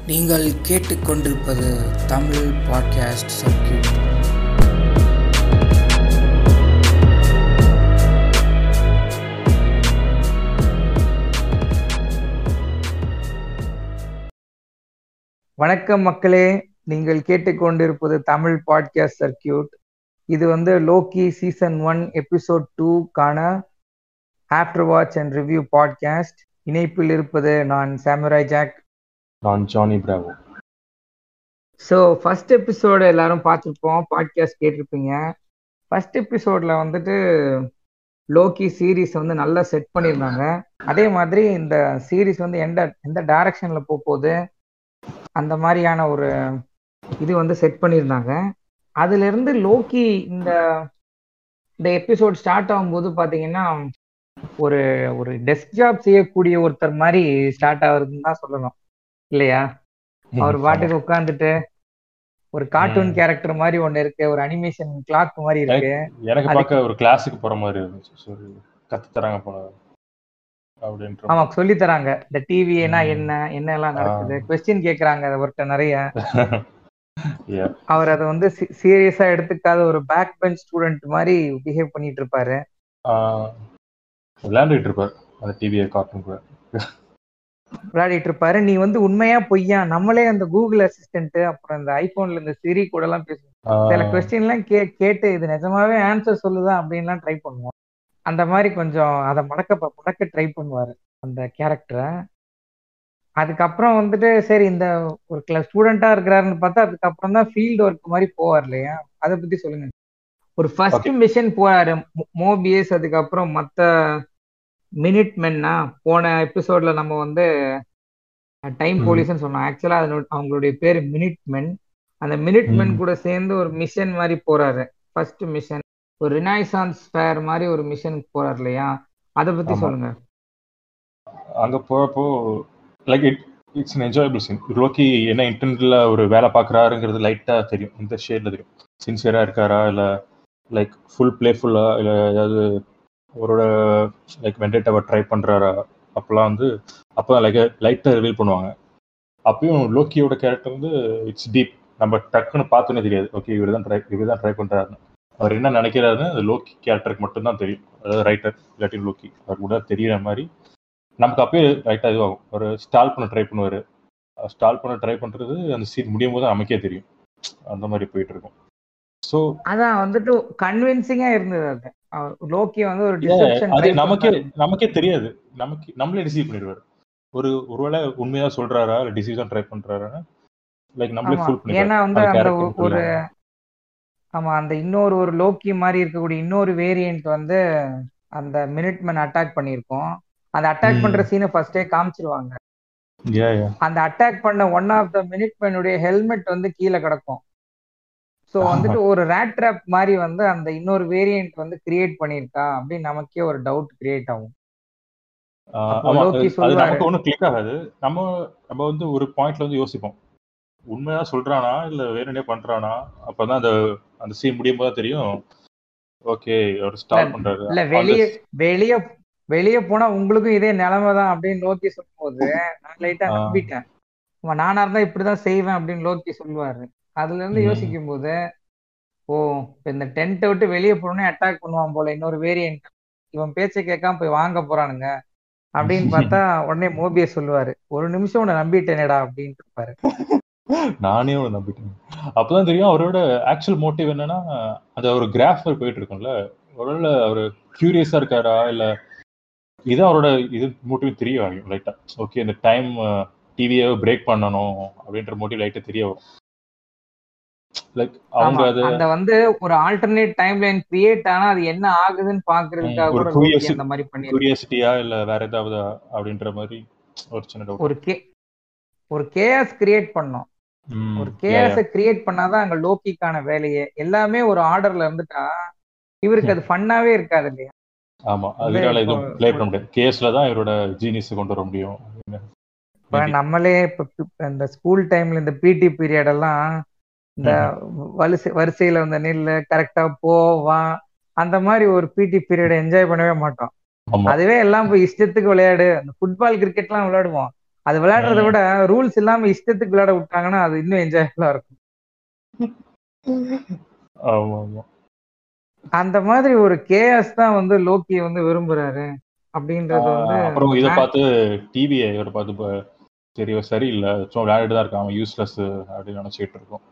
நீங்கள் கேட்டுக்கொண்டிருப்பது Tamil podcast circuit வணக்கம் மக்களே நீங்கள் கேட்டுக்கொண்டிருப்பது தமிழ் பாட்காஸ்ட் சர்க்கியூட் இது வந்து லோக்கி சீசன் ஒன் எபிசோட் டூக்கான after watch and review podcast இணைப்பில் இருப்பது நான் சாமுராய் ஜாக் நான் Johnny Bravo so first episode எல்லாரும் பார்த்துருப்போம் பாட்காஸ்ட் கேட்டிருப்பீங்க ஃபர்ஸ்ட் எபிசோடில் வந்துட்டு லோக்கி சீரீஸ் வந்து நல்லா செட் பண்ணியிருந்தாங்க அதே மாதிரி இந்த சீரீஸ் வந்து எந்த எந்த டைரக்ஷனில் போக போகுது அந்த மாதிரியான ஒரு இது வந்து செட் பண்ணியிருந்தாங்க அதுல இருந்து லோக்கி இந்த இந்த எபிசோட் ஸ்டார்ட் ஆகும்போது பாத்தீங்கன்னா ஒரு ஒரு டெஸ்க் ஜாப் செய்யக்கூடிய ஒருத்தர் மாதிரி ஸ்டார்ட் ஆகுறதுன்னு தான் சொல்லணும் இல்லையா அவர் பாட்டுக்கு உட்காந்துட்டு ஒரு கார்ட்டூன் கேரக்டர் மாதிரி ஒண்ணு இருக்கு ஒரு அனிமேஷன் கிளாக் மாதிரி இருக்கு எனக்கு அதுக்கு- பார்க்க ஒரு கிளாஸுக்கு போற மாதிரி இருந்துச்சு சரி கத்து தராங்க போல அப்படின்ற ஆமா சொல்லி தராங்க இந்த டிவினா ம். என்ன என்ன எல்லாம் நடக்குது ஆ. கொஸ்டின் கேக்குறாங்க அவர்கிட்ட நிறைய Yeah. அவர் அதை வந்து சீரியஸா எடுத்துக்காத ஒரு பேக் பெஞ்ச் ஸ்டூடெண்ட் மாதிரி பிஹேவ் பண்ணிட்டு இருப்பாரு ஆஹ் விளையாண்டுட்டு இருப்பார் அந்த டிவியை கார்ட்டூன் கூட விளையாடிட்டு இருப்பாரு நீ வந்து உண்மையா பொய்யா நம்மளே அந்த கூகுள் அசிஸ்டன்ட் அப்புறம் இந்த ஐபோன்ல இந்த சிரி கூட எல்லாம் பேசுவோம் ஆஹ் சில கொஸ்டின் எல்லாம் கே கேட்டு இது நிஜமாவே ஆன்சர் சொல்லுதா அப்படின்லாம் ட்ரை பண்ணுவோம் அந்த மாதிரி கொஞ்சம் அதை மடக்க ப- மடக்க ட்ரை பண்ணுவாரு அந்த கேரக்டரை அதுக்கப்புறம் வந்துட்டு சரி இந்த ஒரு கிள ஸ்டூடெண்டா இருக்கிறாருன்னு பார்த்தா அதுக்கப்புறம் தான் ஃபீல்டு ஒர்க் மாதிரி போவார் இல்லையா அதை பத்தி சொல்லுங்க ஒரு ஃபர்ஸ்ட் மிஷன் போறாரு மோபியஸ் அதுக்கப்புறம் மத்த மினிட் மென்னா போன எபிசோட்ல நம்ம வந்து டைம் ம். போலீஸ்னு சொன்னோம் ஆக்சுவலா அதனோட அவங்களுடைய பேரு மினிட் மென் அந்த மினிட் மென் ம். கூட சேர்ந்து ஒரு மிஷன் மாதிரி போறாரு ஃபர்ஸ்ட் மிஷன் ஒரு ரினைசான்ஸ் ஃபேர் மாதிரி ஒரு மிஷனுக்கு போறாரு இல்லையா அதை பத்தி ஆமா. சொல்லுங்க அங்க போறப்போ like it it's an enjoyable scene Loki என்ன இன்டர்நெட்ல ஒரு வேலை பார்க்கறாருங்கிறது லைட்டா தெரியும் இந்த ஷேட்ல தெரியும் சின்சியரா இருக்காரா இல்ல லைக் ஃபுல் பிளேஃபுல்லா இல்ல ஏதாவது அவரோட லைக் வெண்டேட்டாவை ட்ரை பண்றாரா அப்பெல்லாம் வந்து அப்போ லைக் லைட்டா ரிவீல் பண்ணுவாங்க அப்பயும் லோக்கியோட கேரக்டர் வந்து இட்ஸ் டீப் நம்ம டக்குன்னு பார்த்தோன்னே தெரியாது ஓகே இவர் தான் ட்ரை இவர் தான் ட்ரை பண்றாருன்னு அவர் என்ன நினைக்கிறாருன்னு அது லோக்கி கேரக்டருக்கு மட்டும்தான் தெரியும் அதாவது ரைட்டர் இல்லாட்டி லோக்கி அவர் கூட தெரியற மாதிரி நமக்கு அப்பயே ரைட்டா இதுவாகும் ஒரு ஸ்டால் பண்ண ட்ரை பண்ணுவாரு ஸ்டால் பண்ண ட்ரை பண்றது அந்த சீன் முடியும் போது நமக்கே தெரியும் அந்த மாதிரி போயிட்டு இருக்கும் ஸோ அதான் வந்துட்டு கன்வின்சிங்கா இருந்தது அது அவர் லோக்கி வந்து ஒரு டிசெப்ஷன் அது நமக்கே நமக்கே தெரியாது நமக்கு நம்மளே டிசீவ் பண்ணிடுவாரு ஒரு ஒருவேளை உண்மையா சொல்றாரா இல்ல டிசீவ் தான் ட்ரை பண்றாரா லைக் நம்மளே ஆமா ஃபுல் ஏன்னா வந்து பண்ணிடுவாரு அந்த அந்த ஒ- ஒரு கேரக்டர் ஆமா அந்த இன்னொரு ஒரு லோக்கி மாதிரி இருக்கக்கூடிய இன்னொரு வேரியன்ட் வந்து அந்த மினிட்மேன் அட்டாக் பண்ணியிருக்கோம் அந்த அட்டாக் ம். பண்ற சீனை ஃபர்ஸ்டே காமிச்சிருவாங்க யா யா அந்த அட்டாக் பண்ண ஒன் ஆஃப் த மினிட்மேனுடைய ஹெல்மெட் வந்து கீழே கிடக்கும் ஸோ வந்துட்டு ஒரு ரேட் ட்ராப் மாதிரி வந்து அந்த இன்னொரு வேரியன்ட் வந்து கிரியேட் பண்ணியிருக்கா அப்படின்னு நமக்கே ஒரு டவுட் கிரியேட் ஆகும் அப்போ ஆமா லோக்கி அது- அது சொல்லுவாரு. நமக்கு ஒன்றும் கிளிக் ஆகாது நம்ம நம்ம வந்து ஒரு பாயிண்ட்ல வந்து யோசிப்போம் உண்மையா சொல்றானா இல்ல வேணுனே பண்றானா அப்பதான் அந்த அந்த சீன் முடியும் போது தான் தெரியும் ஓகே அவர் ஸ்டார்ட் பண்றாரு இல்ல அந்த- வெளியே வெளியே வெளியே போனா உங்களுக்கும் இதே நிலைமை தான் அப்படின்னு லோக்கி சொல்லும்போது நான் லைட்டா ஆ. நம்பிட்டேன் ஆமா, நானா இருந்தா இப்படிதான் செய்வேன் அப்படின்னு லோக்கி சொல்லுவாரு அதுல இருந்து ம். யோசிக்கும் போது ஓ இப்ப இந்த டென்ட்டை விட்டு வெளியே போனோடனே அட்டாக் பண்ணுவான் போல இன்னொரு வேரியன்ட் இவன் பேச்சை கேட்காம போய் வாங்க போறானுங்க அப்படின்னு பார்த்தா உடனே மோபிய சொல்லுவாரு ஒரு நிமிஷம் உன்னை நம்பிட்டேனேடா அப்படின்ட்டு இருப்பாரு நானே ஒன்று நம்பிட்டேன் அப்பதான் தெரியும் அவரோட ஆக்சுவல் மோட்டிவ் என்னன்னா அது ஒரு கிராஃப் மாதிரி போயிட்டு இருக்கும்ல ஒருவேளை அவர் கியூரியஸா இருக்காரா இல்ல இதான் அவரோட இது மோட்டிவ் தெரிய வரும் லைட்டா ஓகே இந்த டைம் டிவியை பிரேக் பண்ணணும் அப்படின்ற மோட்டிவ் லைட்டா தெரிய வரும் லைக் அவங்க ஆமா அது அந்த வந்து ஒரு ஆல்டர்னேட் டைம் லைன் கிரியேட் ஆனா அது என்ன ஆகுதுன்னு பாக்குறதுக்காக ம், ஒரு கூட லோக்கி curiosity- அந்த மாதிரி பண்ணி கியூரியாசிட்டியா இல்ல வேற ஏதாவது அப்படின்ற மாதிரி ஒரு சின்ன டவுட் ஒரு கே ஒரு கேஎஸ் கிரியேட் பண்ணோம் ஒரு கேஎஸ் கிரியேட் பண்ணாதான் அங்க லோக்கிக்கான வேலையே எல்லாமே ஒரு ஆர்டர்ல இருந்துட்டா இவருக்கு அது ஃபன்னாவே இருக்காது இல்லையா ஆமா இல்ல, அதனால இப்போ- எதுவும் ப்ளே பண்ண முடியாது கேஸ்ல தான் இவரோட ஜீனியஸ் கொண்டு வர முடியும் இப்ப Maybe. நம்மளே இப்ப இப்ப இந்த ஸ்கூல் டைம்ல இந்த பிடி பீரியட் எல்லாம் இந்த வரிசை வரிசையில வந்த நெல்லு கரெக்டா போ வா அந்த மாதிரி ஒரு பிடி பீரியட் என்ஜாய் பண்ணவே மாட்டோம் ஆமா அதுவே எல்லாம் போய் இஷ்டத்துக்கு விளையாடு அந்த ஃபுட்பால் கிரிக்கெட் எல்லாம் விளையாடுவோம் அது விளையாடுறத ம். விட ரூல்ஸ் இல்லாம இஷ்டத்துக்கு விளையாட விட்டாங்கன்னா அது இன்னும் என்ஜாயபிளா இருக்கும் ஆமா ஆமா அந்த மாதிரி ஒரு கேஎஸ் தான் வந்து லோக்கியை வந்து விரும்புறாரு அப்படின்றது வந்து ஆஹ் அப்புறம் இதை பார்த்து டிவியை இவரை பார்த்து இப்போ சரி இவர் சரியில்லை சும்மா விளையாடிட்டு தான் இருக்கான் அவன் யூஸ்லெஸ் அப்படின்னு நினைச்சிட்டு இருக்கோம்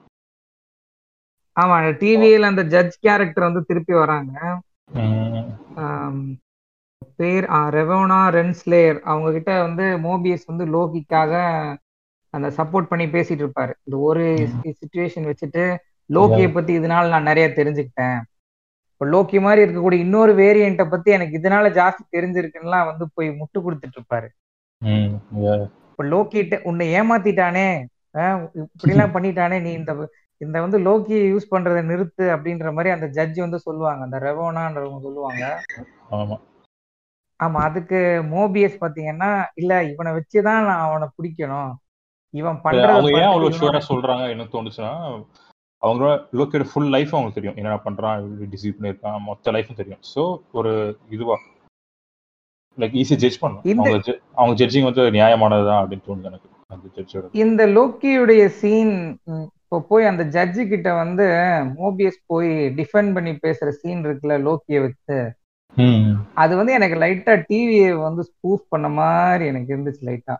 ஆமா டிவியில அந்த ஜட்ஜ் கேரக்டர் வந்து திருப்பி வராங்க ம், ஆம், பேர் ஆ, ரெவோனா ரென்ஸ்லேயர் அவங்க கிட்ட வந்து மோபியஸ் வந்து லோகிக்காக அந்த சப்போர்ட் பண்ணி பேசிட்டு இருப்பாரு இந்த ஒரு சுச்சுவேஷன் வச்சுட்டு லோக்கியை பத்தி இதனால நான் நிறைய தெரிஞ்சுக்கிட்டேன் இப்போ லோக்கி மாதிரி இருக்கக்கூடிய இன்னொரு வேரியண்ட்டை பத்தி எனக்கு இதனால ஜாஸ்தி தெரிஞ்சிருக்குன்னுலாம் வந்து போய் முட்டு கொடுத்துட்டு இருப்பாரு ம், yeah. இப்போ லோக்கிட்ட உன்னை ஏமாத்திட்டானே ஆஹ் இப்படிலாம் பண்ணிட்டானே நீ இந்த இந்த வந்து லோக்கி யூஸ் பண்றதை நிறுத்து அப்படின்ற மாதிரி அந்த ஜட்ஜ் வந்து சொல்லுவாங்க அந்த ரெவோனான்றவங்க சொல்லுவாங்க ஆமா ஆமா அதுக்கு மோபியஸ் பாத்தீங்கன்னா இல்ல இவனை வச்சுதான் நான் அவனை பிடிக்கணும் இவன் பண்றத அவங்க ஏன் பார்த்துட்டு அவ்வளவு இவனோட- ஷூரா சொல்றாங்க எனக்கு தோணுச்சுன்னா அவங்க லோக்கேட் ஃபுல் லைஃப் அவங்களுக்கு தெரியும் என்ன பண்றான் எப்படி டிசீவ் பண்ணியிருக்கான் மொத்த லைஃபும் தெரியும் ஸோ ஒரு இதுவா லைக் ஈஸியா ஜட்ஜ் பண்ணும் இந்த- அவங்க ju- அவங்க ஜட்ஜிங் வந்து நியாயமானதுதான் அப்படின்னு தோணுது எனக்கு அந்த ஜட்ஜோட இந்த லோக்கியுடைய சீன் இப்போ போய் அந்த ஜட்ஜு கிட்ட வந்து மோபியஸ் போய் டிஃபெண்ட் பண்ணி பேசுற சீன் இருக்குல்ல லோக்கிய வச்சு அது வந்து எனக்கு லைட்டா டிவியை வந்து ஸ்பூஃப் பண்ண மாதிரி எனக்கு இருந்துச்சு லைட்டா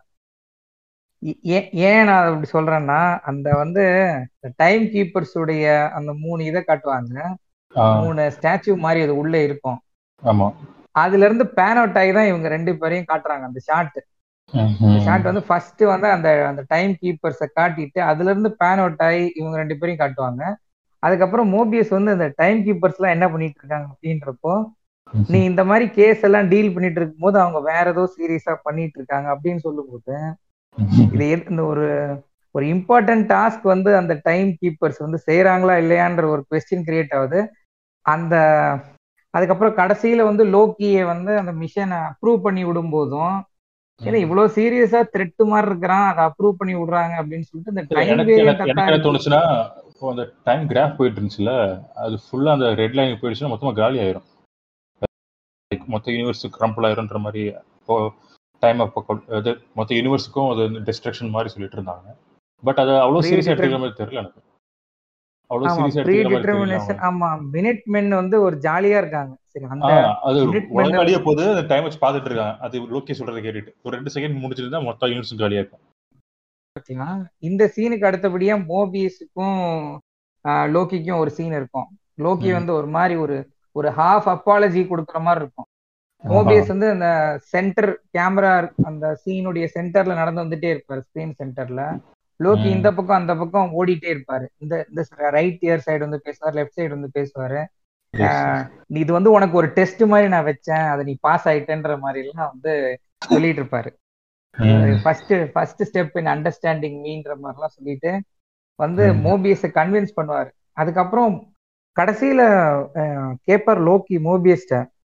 ஏன் ஏன் நான் அப்படி சொல்றேன்னா அந்த வந்து டைம் கீப்பர்ஸ் உடைய அந்த மூணு இதை காட்டுவாங்க மூணு ஸ்டாச்சு மாதிரி அது உள்ள இருக்கும் ஆமா அதுல இருந்து பேன் அவுட் ஆகி தான் இவங்க ரெண்டு பேரையும் காட்டுறாங்க அந்த ஷாட் இந்த ஷாட் வந்து ஃபர்ஸ்ட் வந்து அந்த அந்த டைம் கீப்பர்ஸை காட்டிட்டு அதுல இருந்து பேன் அவுட் ஆகி இவங்க ரெண்டு பேரையும் காட்டுவாங்க அதுக்கப்புறம் மோபியஸ் வந்து அந்த டைம் கீப்பர்ஸ் எல்லாம் என்ன பண்ணிட்டு இருக்காங்க அப்படின்றப்போ நீ இந்த மாதிரி கேஸ் எல்லாம் டீல் பண்ணிட்டு இருக்கும்போது அவங்க வேற ஏதோ சீரியஸா பண்ணிட்டு இருக்காங்க அப்படின்னு சொல்லும்போது இது எது- இந்த ஒரு ஒரு இம்பார்ட்டன்ட் டாஸ்க் வந்து அந்த டைம் கீப்பர்ஸ் வந்து செய்யறாங்களா இல்லையான்ற ஒரு கொஸ்டின் கிரியேட் ஆகுது அந்த அதுக்கப்புறம் கடைசியில வந்து லோக்கியை வந்து அந்த மிஷனை அப்ரூவ் பண்ணி விடும்போதும் ஏன்னா இவ்வளவு சீரியஸா த்ரெட் மாதிரி இருக்கிறான் அதை அப்ரூவ் பண்ணி விடுறாங்க அப்படின்னு சொல்லிட்டு இந்த டைம் எனக்கு எனக்கு எனக்கு என்ன தோணுச்சுன்னா இப்போ அந்த டைம் கிராஃப் போயிட்டு இருந்துச்சுல அது ஃபுல்லா அந்த ரெட் லைன் போயிடுச்சுன்னா மொத்தமா காலி ஆயிரும் Like, மொத்த யூனிவர்ஸ் கிரம்பிள் ஆயிரும்ன்ற மாதிரி இப்போ டைம் அது மொத்த யூனிவர்ஸுக்கும் அது டிஸ்ட்ரக்ஷன் மாதிரி சொல்லிட்டு இருந்தாங்க பட் அது அவ்வளவு சீரியஸா எடுத்துக்கிற மாதிரி தெரியல எனக்கு அவ்வளவு ஆமா சீரியஸா ப்ரீ எடுத்துக்கிற மாதிரி தெரியல டிட்டர்மினேஷன் ஆமா மினிட் மென் வந்து ஒரு ஜாலியா இருக்காங்க சரி அந்த ஆஹ் அது minute உலகம் man- அழிய போது அந்த டைம் வச்சு பாத்துட்டு இருக்காங்க அது லோக்கே சொல்றதை கேட்டுட்டு ஒரு ரெண்டு செகண்ட் முடிச்சிருந்தா மொத்த யூனிவர்ஸும் காலியா இருக்கும் பார்த்தீங்கன்னா இந்த சீனுக்கு அடுத்தபடியா மோபியஸுக்கும் லோக்கிக்கும் ஒரு சீன் இருக்கும் லோக்கி ம். வந்து ஒரு மாதிரி ஒரு ஒரு ஹாஃப் அப்பாலஜி கொடுக்குற மாதிரி இருக்கும் மோபியஸ் வந்து அந்த சென்டர் கேமரா அந்த சீனுடைய சென்டர்ல நடந்து வந்துட்டே இருப்பாரு ஸ்கிரீன் சென்டர்ல லோக்கி ம். இந்த பக்கம் அந்த பக்கம் ஓடிட்டே இருப்பாரு இந்த இந்த ரைட் இயர் சைடு வந்து பேசுவார் லெஃப்ட் சைடு வந்து பேசுவாரு ஆஹ் நீ இது வந்து உனக்கு ஒரு டெஸ்ட் மாதிரி நான் வச்சேன் அதை நீ பாஸ் ஆயிட்டேன்ற மாதிரி எல்லாம் வந்து சொல்லிட்டு இருப்பாரு ம். First first step in understanding மீன்ற மாதிரிலாம் சொல்லிட்டு வந்து ம். மோபியஸை கன்வின்ஸ் பண்ணுவாரு அதுக்கப்புறம் கடைசியில அஹ், கேப்பார் லோக்கி மோபியஸ்ட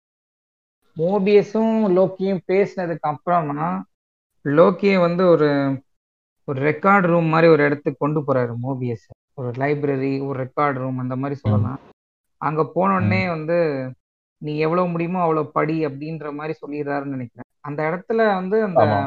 மோபியஸும் லோக்கியும் பேசினதுக்கு அப்புறமா லோக்கியை வந்து ஒரு ஒரு ரெக்கார்ட் ரூம் மாதிரி ஒரு இடத்துக்கு கொண்டு போறாரு மோபியஸ் ஒரு லைப்ரரி ஒரு ரெக்கார்ட் ரூம் அந்த மாதிரி சொல்லலாம் அங்க போன உடனே வந்து நீ எவ்வளவு முடியுமோ அவ்வளவு படி அப்படின்ற மாதிரி சொல்லிடுறாருன்னு நினைக்கிறேன் அந்த இடத்துல வந்து அந்த ஆமா.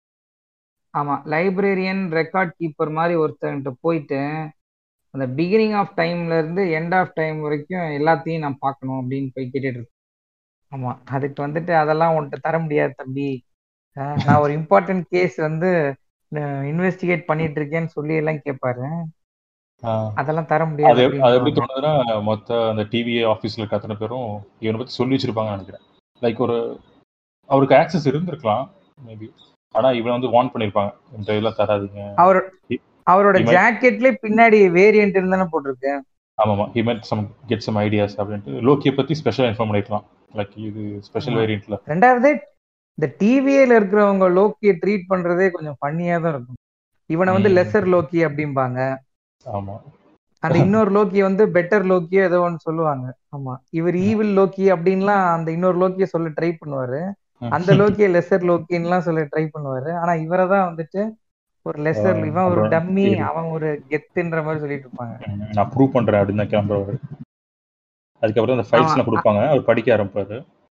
ஆமா லைப்ரரியன் ரெக்கார்ட் கீப்பர் மாதிரி ஒருத்தன்ட்ட போயிட்டு அந்த பிகினிங் ஆஃப் டைம்ல இருந்து எண்ட் ஆஃப் டைம் வரைக்கும் எல்லாத்தையும் நான் பார்க்கணும் அப்படின்னு போய் கேட்டுட்டு இருக்கேன் ஆமா அதுக்கு வந்துட்டு அதெல்லாம் உன்கிட்ட தர முடியாது தம்பி அஹ் நான் ஒரு இம்பார்ட்டன்ட் கேஸ் வந்து இன்வெஸ்டிகேட் பண்ணிட்டு இருக்கேன்னு சொல்லி எல்லாம் கேட்பாரு ஆஹ் அதெல்லாம் தர அது முடியாது எப்- அது எப்படி அப்படின்னுவாங்க. தோணுதுன்னா மொத்த அந்த டிவி ஆஃபீஸில் இருக்க அத்தனை பேரும் இவனை பற்றி சொல்லி வச்சிருப்பாங்கன்னு நினைக்கிறேன் லைக் ஒரு அவருக்கு ஆக்சஸ் இருந்திருக்கலாம் மேபி ஆனா இவனை வந்து வார்ன் பண்ணியிருப்பாங்க இந்த இதெல்லாம் தராதீங்க அவர் அவரோட இவன்- ஜாக்கெட்லயே பின்னாடி வேரியன்ட் இருந்தானே போட்டிருக்கு ஆமாமா ஹி மெட் சம் கெட் சம் ஐடியாஸ் அப்படின்ட்டு லோக்கியை பத்தி ஸ்பெஷலாக இன்ஃபார்ம் பண்ணிருக்கலாம் லைக் இது ஸ்பெஷல் ஆமா. வேரியன்ட்ல ரெண்டாவது இந்த டிவிஏல இருக்கிறவங்க லோக்கியை ட்ரீட் பண்றதே கொஞ்சம் ஃபன்னியா தான் இருக்கும் இவனை வந்து ம். லெசர் லோக்கி அப்படிம்பாங்க ஆமா அந்த இன்னொரு லோக்கி வந்து பெட்டர் லோக்கியோ ஏதோ ஒன்று சொல்லுவாங்க ஆமா இவர் ஈவில் லோக்கி அப்படின்லாம் அந்த இன்னொரு லோக்கிய சொல்ல ட்ரை பண்ணுவாரு அந்த லோக்கிய லெசர் லோக்கின்லாம் சொல்ல ட்ரை பண்ணுவாரு ஆனா இவரை தான் வந்துட்டு ஒரு லெசர் ஆ, இவன் ஒரு அப்புறம் டம்மி இது. அவன் ஒரு கெத்துன்ற மாதிரி சொல்லிட்டு இருப்பாங்க ம், நான் ப்ரூவ் பண்றேன் அப்படின்னு தான் கிளம்புறவர் அதுக்கப்புறம் அந்த ஃபைல்ஸ்லாம் ஆமா. கொடுப்பாங்க அவர் படிக்க ஆரம்பிப்பாரு